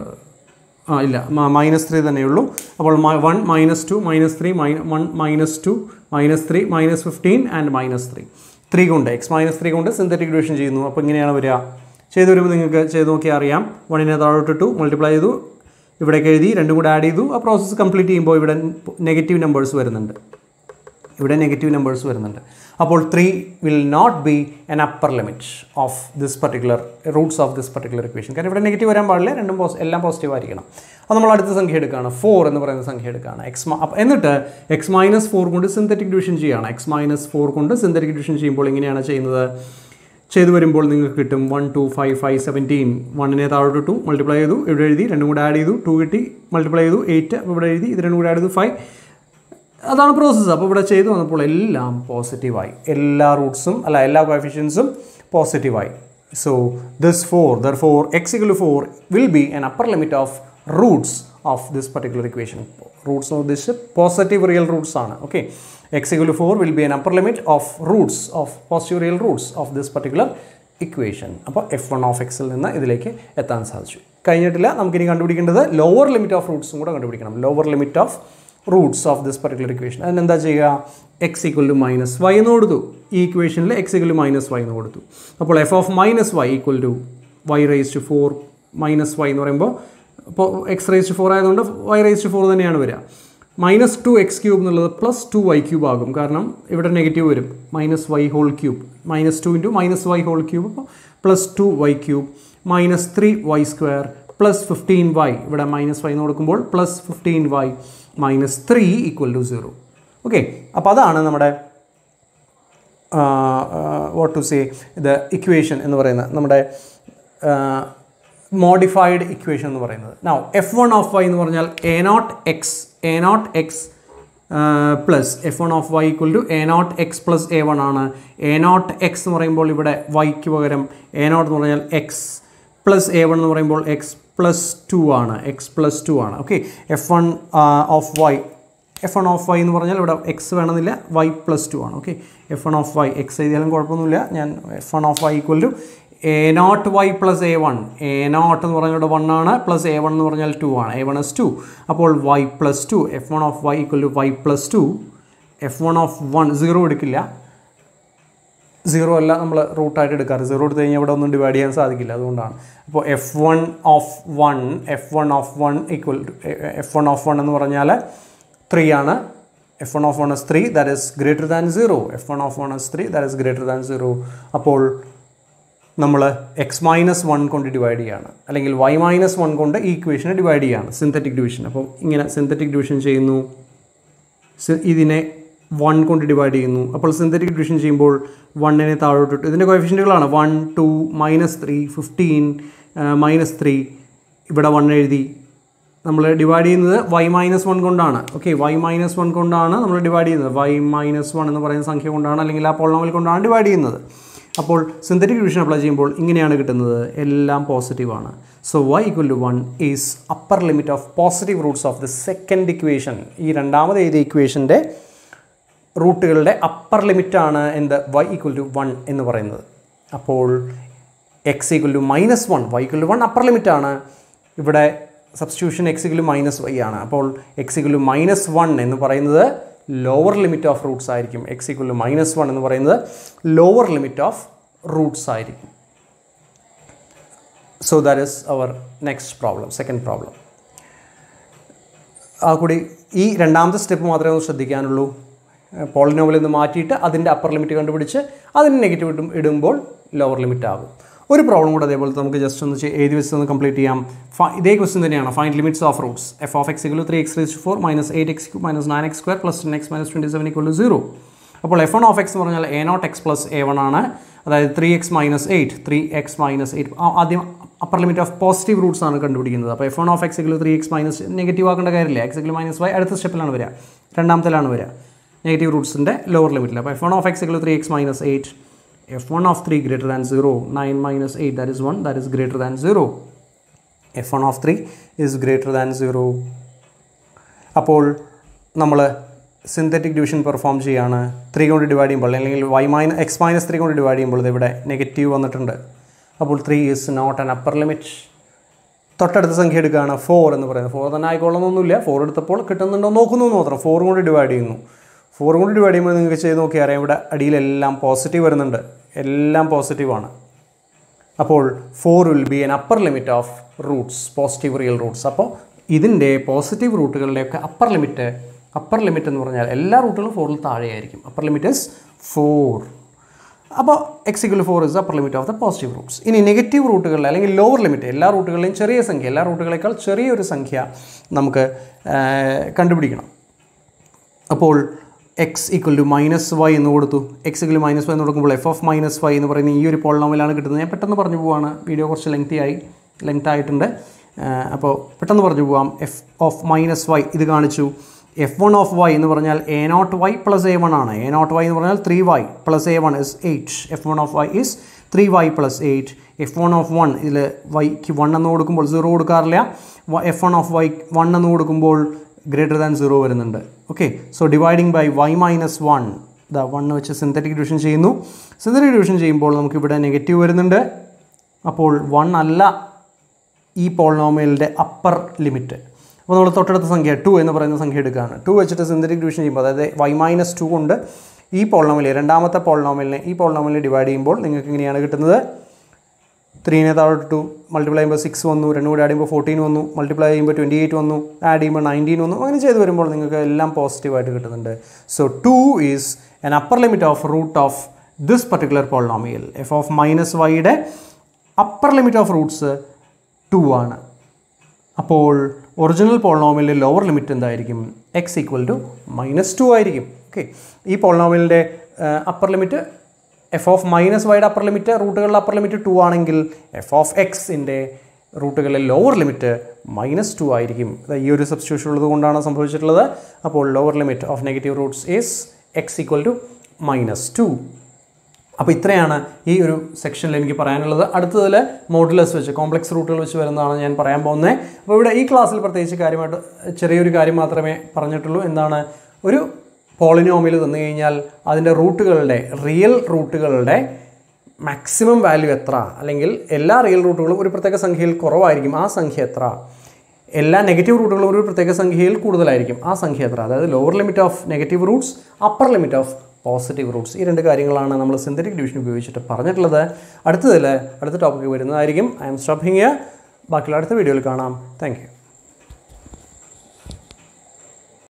ആ ഇല്ല മൈനസ് ത്രീ തന്നെയുള്ളൂ അപ്പോൾ one minus two minus three my one minus two minus three minus fifteen and minus three three കൊണ്ട് എക്സ് മൈനസ് ത്രീ കൊണ്ട് സിന്തറ്റിക് ഡിവിഷൻ ചെയ്യുന്നു അപ്പോൾ ഇങ്ങനെയാണ് വരിക ചെയ്ത് വരുമ്പോൾ നിങ്ങൾക്ക് ചെയ്ത് നോക്കിയാൽ അറിയാം വണ്ണിനെ താഴോട്ടിട്ടു മൾട്ടിപ്ലൈ ചെയ്തു ഇവിടേക്ക് എഴുതി രണ്ടും കൂടെ ആഡ് ചെയ്തു ആ പ്രോസസ്സ് കംപ്ലീറ്റ് ചെയ്യുമ്പോൾ ഇവിടെ നെഗറ്റീവ് നമ്പേഴ്സ് വരുന്നുണ്ട് ഇവിടെ നെഗറ്റീവ് നമ്പേഴ്സ് വരുന്നുണ്ട് അപ്പോൾ three will not be an upper limit of this particular roots of this particular equation കാരണം ഇവിടെ നെഗറ്റീവ് വരാൻ പാടില്ല രണ്ടും പോസ് എല്ലാം പോസിറ്റീവ് ആയിരിക്കണം അപ്പോൾ നമ്മൾ അടുത്ത സംഖ്യ എടുക്കുകയാണ് ഫോർ എന്ന് പറയുന്ന സംഖ്യ എടുക്കുകയാണ് എക്സ് എന്നിട്ട് എക്സ് മൈനസ് ഫോർ കൊണ്ട് സിന്തറ്റിക് ഡിവിഷൻ ചെയ്യുകയാണ് എക്സ് മൈനസ് ഫോർ കൊണ്ട് സിന്തറ്റിക് ഡിവിഷൻ ചെയ്യുമ്പോൾ എങ്ങനെയാണ് ചെയ്യുന്നത് ചെയ്തു വരുമ്പോൾ നിങ്ങൾക്ക് കിട്ടും one two five five seventeen വണ്ണിനെ താഴോട്ട് ടു മൾട്ടിപ്ലൈ ചെയ്തു ഇവിടെ എഴുതി രണ്ടും കൂടെ ആഡ് ചെയ്തു ടു കിട്ടി മൾട്ടിപ്ലൈ ചെയ്തു എയ്റ്റ് ഇവിടെ എഴുതി ഇത് രണ്ടും കൂടെ ആഡ് ചെയ്തു ഫൈവ് അതാണ് പ്രോസസ്സ് അപ്പോൾ ഇവിടെ ചെയ്തു വന്നപ്പോൾ എല്ലാം പോസിറ്റീവായി എല്ലാ റൂട്ട്സും അല്ല എല്ലാ കോഫിഷ്യൻസും പോസിറ്റീവായി so this four there four x equal four will be an upper limit of roots of this particular equation roots എന്ന് ഉദ്ദേശിച്ച് പോസിറ്റീവ് റിയൽ റൂട്ട്സ് ആണ് okay x equal to four will be an upper limit of roots of positive real roots of this particular equation അപ്പോൾ F one of എക്സിൽ നിന്ന് ഇതിലേക്ക് എത്താൻ സാധിച്ചു കഴിഞ്ഞിട്ടില്ല നമുക്കിനി കണ്ടുപിടിക്കേണ്ടത് ലോവർ ലിമിറ്റ് ഓഫ് റൂട്ട്സും കൂടെ കണ്ടുപിടിക്കണം lower limit of roots of this particular equation അതിനെന്താ ചെയ്യുക x equal to minus Y എന്ന് കൊടുത്തു ഈ ഇക്വേഷനിൽ x equal to minus Y എന്ന് കൊടുത്തു അപ്പോൾ f of minus y equal to y raise to four minus Y എന്ന് പറയുമ്പോൾ ഇപ്പോൾ എക്സ് റേസ് ടു ഫോർ ആയതുകൊണ്ട് വൈ റേസ് ടു ഫോർ തന്നെയാണ് വരിക മൈനസ് ടു എക്സ് ക്യൂബ് എന്നുള്ളത് പ്ലസ് ടു വൈ ക്യൂബ് ആകും കാരണം ഇവിടെ നെഗറ്റീവ് വരും minus y whole cube minus two into minus y whole cube അപ്പോൾ plus two y cube minus three y square plus fifteen y ഇവിടെ minus Y എന്ന് കൊടുക്കുമ്പോൾ plus fifteen y minus three equal to zero okay അപ്പോൾ അതാണ് നമ്മുടെ what to say ഇത് equation എന്ന് പറയുന്നത് നമ്മുടെ മോഡിഫൈഡ് ഇക്വേഷൻ എന്ന് പറയുന്നത് now f one of Y എന്ന് പറഞ്ഞാൽ A naught x a naught X plus f one of y equal to a naught X plus A one ആണ് എ നോട്ട് എക്സ് എന്ന് പറയുമ്പോൾ ഇവിടെ വൈക്ക് പകരം എ നോട്ട് എന്ന് പറഞ്ഞാൽ എക്സ് പ്ലസ് എ വൺ എന്ന് പറയുമ്പോൾ എക്സ് പ്ലസ് ടു ആണ് എക്സ് പ്ലസ് ടു ആണ് okay f one of y f one of Y എന്ന് പറഞ്ഞാൽ ഇവിടെ എക്സ് വേണമെന്നില്ല വൈ പ്ലസ് ടു ആണ് okay f one of y x എഴുതിയാലും കുഴപ്പമൊന്നുമില്ല ഞാൻ f one of y equal to a naught Y plus A one a naught എന്ന് പറഞ്ഞാൽ ഇവിടെ വൺ ആണ് പ്ലസ് എ വൺ എന്ന് പറഞ്ഞാൽ ടു ആണ് എ വൺ എസ് ടു അപ്പോൾ y plus two F one of y equal to y plus two F one of one zero എടുക്കില്ല zero അല്ല നമ്മൾ റൂട്ടായിട്ട് എടുക്കാറ് സീറോ എടുത്ത് കഴിഞ്ഞാൽ ഇവിടെ ഒന്നും ഡിവൈഡ് ചെയ്യാൻ സാധിക്കില്ല അതുകൊണ്ടാണ് അപ്പോൾ F one of one F one of one equal to F one of one എന്ന് പറഞ്ഞാൽ ത്രീ ആണ് F one of one is three that is greater than zero F one of one is three that is greater than zero അപ്പോൾ നമ്മൾ X minus one കൊണ്ട് divide ചെയ്യാണ് അല്ലെങ്കിൽ Y minus one കൊണ്ട് ഈ ഇക്വേഷനെ ഡിവൈഡ് ചെയ്യാണ് സിന്തറ്റിക് ഡിവിഷൻ അപ്പോൾ ഇങ്ങനെ സിന്തറ്റിക് ഡിവിഷൻ ചെയ്യുന്നു സി- ഇതിനെ വൺ കൊണ്ട് ഡിവൈഡ് ചെയ്യുന്നു അപ്പോൾ സിന്തറ്റിക് ഡിവിഷൻ ചെയ്യുമ്പോൾ വണ്ണിനെ താഴോട്ടിട്ട് ഇതിൻ്റെ കോഫിഷ്യൻറ്റുകളാണ് one two minus three fifteen minus three ഇവിടെ വൺ എഴുതി നമ്മൾ ഡിവൈഡ് ചെയ്യുന്നത് വൈ മൈനസ് വൺ കൊണ്ടാണ് ഓക്കെ വൈ മൈനസ് വൺ കൊണ്ടാണ് നമ്മൾ ഡിവൈഡ് ചെയ്യുന്നത് വൈ മൈനസ് വൺ എന്ന് പറയുന്ന സംഖ്യ കൊണ്ടാണ് അല്ലെങ്കിൽ ആ പോളിനോമിൽ കൊണ്ടാണ് ഡിവൈഡ് ചെയ്യുന്നത് അപ്പോൾ സിന്തറ്റിക് ഡിവിഷൻ അപ്ലൈ ചെയ്യുമ്പോൾ ഇങ്ങനെയാണ് കിട്ടുന്നത് എല്ലാം പോസിറ്റീവാണ് so Y equal to one is upper limit of positive roots of the second equation ഈ രണ്ടാമത് എഴുതിയ ഇക്വേഷൻ്റെ റൂട്ടുകളുടെ അപ്പർ ലിമിറ്റാണ് എന്ത് വൈ ഈക്വൽ ടു വൺ എന്ന് പറയുന്നത് അപ്പോൾ X equal to minus one Y equal to one upper ലിമിറ്റാണ് ഇവിടെ substitution X equal to minus Y ആണ് അപ്പോൾ X equal to minus one എന്ന് പറയുന്നത് ലോവർ ലിമിറ്റ് ഓഫ് റൂട്ട്സ് ആയിരിക്കും X equal to minus one എന്ന് പറയുന്നത് ലോവർ ലിമിറ്റ് ഓഫ് റൂട്ട്സ് ആയിരിക്കും so that is our next problem second problem ആ കൂടി ഈ രണ്ടാമത്തെ സ്റ്റെപ്പ് മാത്രമേ ഒന്ന് ശ്രദ്ധിക്കാനുള്ളൂ പോളിനോമിൽ നിന്ന് മാറ്റിയിട്ട് അതിൻ്റെ അപ്പർ ലിമിറ്റ് കണ്ടുപിടിച്ച് അതിന് നെഗറ്റീവ് ഇടും ഇടുമ്പോൾ ലോവർ ലിമിറ്റ് ആകും ഒരു പ്രോബ്ലം കൂടെ അതേപോലെ നമുക്ക് ജസ്റ്റ് ഒന്ന് ചെയ്- എഴുതി വെച്ച് ഒന്ന് കംപ്ലീറ്റ് ചെയ്യാം ഫ- ഇതേ ക്വസ്റ്റ്യൻ തന്നെയാണ് find limits of roots F of X equal three X raise four minus eight X cube minus nine X square plus ten X minus twenty seven equal to zero അപ്പോൾ F one of X എന്ന് പറഞ്ഞാൽ A naught X plus A one ആണ് അതായത് three X minus eight three X minus eight ആദ്യം upper limit of positive roots ആണ് കണ്ടുപിടിക്കുന്നത് അപ്പോൾ F one of X equal three X minus negative ആക്കേണ്ട കാര്യമില്ല എക്സ് ഇക്വൽ മൈനസ് വൈ അടുത്ത സ്റ്റെപ്പിലാണ് വരിക രണ്ടാമത്തിലാണ് വരിക നെഗറ്റീവ് റൂട്ട്സിൻ്റെ ലോവർ ലിമിറ്റിൽ അപ്പോൾ F one of X equal three X minus eight F one of three greater than zero nine minus eight that is one that is greater than zero F one of three is greater than zero അപ്പോൾ നമ്മൾ synthetic division perform ചെയ്യാണ് three കൊണ്ട് divide ചെയ്യുമ്പോൾ അല്ലെങ്കിൽ Y minus X minus three കൊണ്ട് divide ചെയ്യുമ്പോൾ ഇത് ഇവിടെ നെഗറ്റീവ് വന്നിട്ടുണ്ട് അപ്പോൾ three is not an upper limit തൊട്ടടുത്ത സംഖ്യ എടുക്കുകയാണ് ഫോർ എന്ന് പറയുന്നത് ഫോർ തന്നെ ആയിക്കോളണമെന്നൊന്നുമില്ല ഫോർ എടുത്തപ്പോൾ കിട്ടുന്നുണ്ടോ നോക്കുന്നു എന്ന് മാത്രം ഫോർ കൊണ്ട് ഡിവൈഡ് ചെയ്യുന്നു ഫോർ കൊണ്ട് ഡിവൈഡ് ചെയ്യുമ്പോൾ നിങ്ങൾക്ക് ചെയ്ത് നോക്കിയാൽ അറിയാം ഇവിടെ അടിയിലെല്ലാം പോസിറ്റീവ് വരുന്നുണ്ട് എല്ലാം പോസിറ്റീവാണ് അപ്പോൾ four will be an upper limit of roots positive real roots അപ്പോൾ ഇതിൻ്റെ പോസിറ്റീവ് റൂട്ടുകളുടെയൊക്കെ അപ്പർ ലിമിറ്റ് അപ്പർ ലിമിറ്റ് എന്ന് പറഞ്ഞാൽ എല്ലാ റൂട്ടുകളും ഫോറിൽ താഴെയായിരിക്കും അപ്പർ ലിമിറ്റ് ഇസ് ഫോർ അപ്പോൾ X equal four is upper limit of the positive roots ഇനി നെഗറ്റീവ് റൂട്ടുകളിൽ അല്ലെങ്കിൽ ലോവർ ലിമിറ്റ് എല്ലാ റൂട്ടുകളിലെയും ചെറിയ സംഖ്യ എല്ലാ റൂട്ടുകളേക്കാൾ ചെറിയൊരു സംഖ്യ നമുക്ക് ആ, കണ്ടുപിടിക്കണം അപ്പോൾ X equal to minus Y എന്ന് കൊടുത്തു എക്സ് ഈക്വൽ മൈനസ് വൈ എന്ന് കൊടുക്കുമ്പോൾ എഫ് ഓഫ് മൈനസ് വൈ എന്ന് പറയുന്ന ഈ ഒരു പോളിനോമിലാണ് കിട്ടുന്നത് ഞാൻ പെട്ടെന്ന് പറഞ്ഞു പോവാണ് വീഡിയോ കുറച്ച് ലെങ്തി ആയി ലെങ്ത് ആയിട്ടുണ്ട് ആ, അപ്പോൾ പെട്ടെന്ന് പറഞ്ഞു പോവാം എഫ് ഓഫ് മൈനസ് വൈ ഇത് കാണിച്ചു എഫ് വൺ ഓഫ് വൈ എന്ന് പറഞ്ഞാൽ A naught Y plus A one ആണ് എ നോട്ട് വൈ എന്ന് പറഞ്ഞാൽ three Y plus A one is eight F one of Y is three Y plus eight F one of one ഇതിൽ വൈക്ക് one എന്ന് കൊടുക്കുമ്പോൾ zero കൊടുക്കാറില്ല F one of Y one എന്ന് കൊടുക്കുമ്പോൾ ഗ്രേറ്റർ ദാൻ സീറോ വരുന്നുണ്ട് okay so dividing by Y minus one ഇതാ one വെച്ച് സിന്തറ്റിക് ഡിവിഷൻ ചെയ്യുന്നു സിന്തറ്റിക് ഡിവിഷൻ ചെയ്യുമ്പോൾ നമുക്കിവിടെ നെഗറ്റീവ് വരുന്നുണ്ട് അപ്പോൾ വൺ അല്ല ഈ പോളിനോമിയലിൻ്റെ അപ്പർ ലിമിറ്റ് അപ്പോൾ നമ്മൾ തൊട്ടടുത്ത സംഖ്യ ടു എന്ന് പറയുന്ന സംഖ്യ എടുക്കുകയാണ് ടു വെച്ചിട്ട് സിന്തറ്റിക് ഡിവിഷൻ ചെയ്യുമ്പോൾ അതായത് വൈ മൈനസ് ടു കൊണ്ട് ഈ പോളിനോമിയൽ രണ്ടാമത്തെ പോളിനോമിയലിനെ ഈ പോളിനോമിയലിനെ ഡിവൈഡ് ചെയ്യുമ്പോൾ നിങ്ങൾക്ക് ഇങ്ങനെയാണ് കിട്ടുന്നത് ത്രീനെ താഴോട്ട് ടു മൾട്ടിപ്ലൈ ചെയ്യുമ്പോൾ സിക്സ് വന്നു രണ്ടും കൂടി ആഡ് ചെയ്യുമ്പോൾ ഫോർട്ടീൻ വന്നു മൾട്ടിപ്ലൈ ചെയ്യുമ്പോൾ ട്വൻറ്റി എയ്റ്റ് വന്നു ആഡ് ചെയ്യുമ്പോൾ നയൻറ്റീൻ വന്നു അങ്ങനെ ചെയ്ത് വരുമ്പോൾ നിങ്ങൾക്ക് എല്ലാം പോസിറ്റീവായിട്ട് കിട്ടുന്നുണ്ട് so two is an upper limit of root of this particular polynomial F of minus വൈയുടെ upper limit of roots two ആണ് അപ്പോൾ ഒറിജിനൽ പോളിനോമിയലിൻ്റെ ലോവർ ലിമിറ്റ് എന്തായിരിക്കും X equal to minus two ആയിരിക്കും ഓക്കെ ഈ പോളിനോമിയലിൻ്റെ upper limit F of minus വൈയുടെ upper limit റൂട്ടുകളുടെ അപ്പർ ലിമിറ്റ് ടു ആണെങ്കിൽ എഫ് ഓഫ് എക്സിൻ്റെ റൂട്ടുകളിലെ ലോവർ ലിമിറ്റ് മൈനസ് ടു ആയിരിക്കും ഇത് ഈ ഒരു സബ്സ്റ്റിറ്റ്യൂഷൻ ഉള്ളത് കൊണ്ടാണ് സംഭവിച്ചിട്ടുള്ളത് അപ്പോൾ lower limit of negative roots is X equal to minus two അപ്പോൾ ഇത്രയാണ് ഈ ഒരു സെക്ഷനിൽ എനിക്ക് പറയാനുള്ളത് അടുത്തതിൽ മോഡുലസ് വെച്ച് കോംപ്ലക്സ് റൂട്ടുകൾ വെച്ച് വരുന്നതാണ് ഞാൻ പറയാൻ പോകുന്നത് അപ്പോൾ ഇവിടെ ഈ ക്ലാസ്സിൽ പ്രത്യേകിച്ച് കാര്യമായിട്ട് ചെറിയൊരു കാര്യം മാത്രമേ പറഞ്ഞിട്ടുള്ളൂ എന്താണ് ഒരു പോളിനോമിൽ തന്നു കഴിഞ്ഞാൽ അതിൻ്റെ റൂട്ടുകളുടെ റിയൽ റൂട്ടുകളുടെ മാക്സിമം വാല്യൂ എത്ര അല്ലെങ്കിൽ എല്ലാ റിയൽ റൂട്ടുകളും ഒരു പ്രത്യേക സംഖ്യയിൽ കുറവായിരിക്കും ആ സംഖ്യ എത്ര എല്ലാ നെഗറ്റീവ് റൂട്ടുകളും ഒരു പ്രത്യേക സംഖ്യയിൽ കൂടുതലായിരിക്കും ആ സംഖ്യ എത്ര അതായത് lower limit of negative roots upper limit of positive roots ഈ രണ്ട് കാര്യങ്ങളാണ് നമ്മൾ സിന്തറ്റിക് ഡിവിഷൻ ഉപയോഗിച്ചിട്ട് പറഞ്ഞിട്ടുള്ളത് അടുത്തതിൽ അടുത്ത ടോപ്പിക്ക് വരുന്നതായിരിക്കും ഐ എം സ്റ്റോപ്പിങ് ബാക്കിയുള്ള അടുത്ത വീഡിയോയിൽ കാണാം താങ്ക്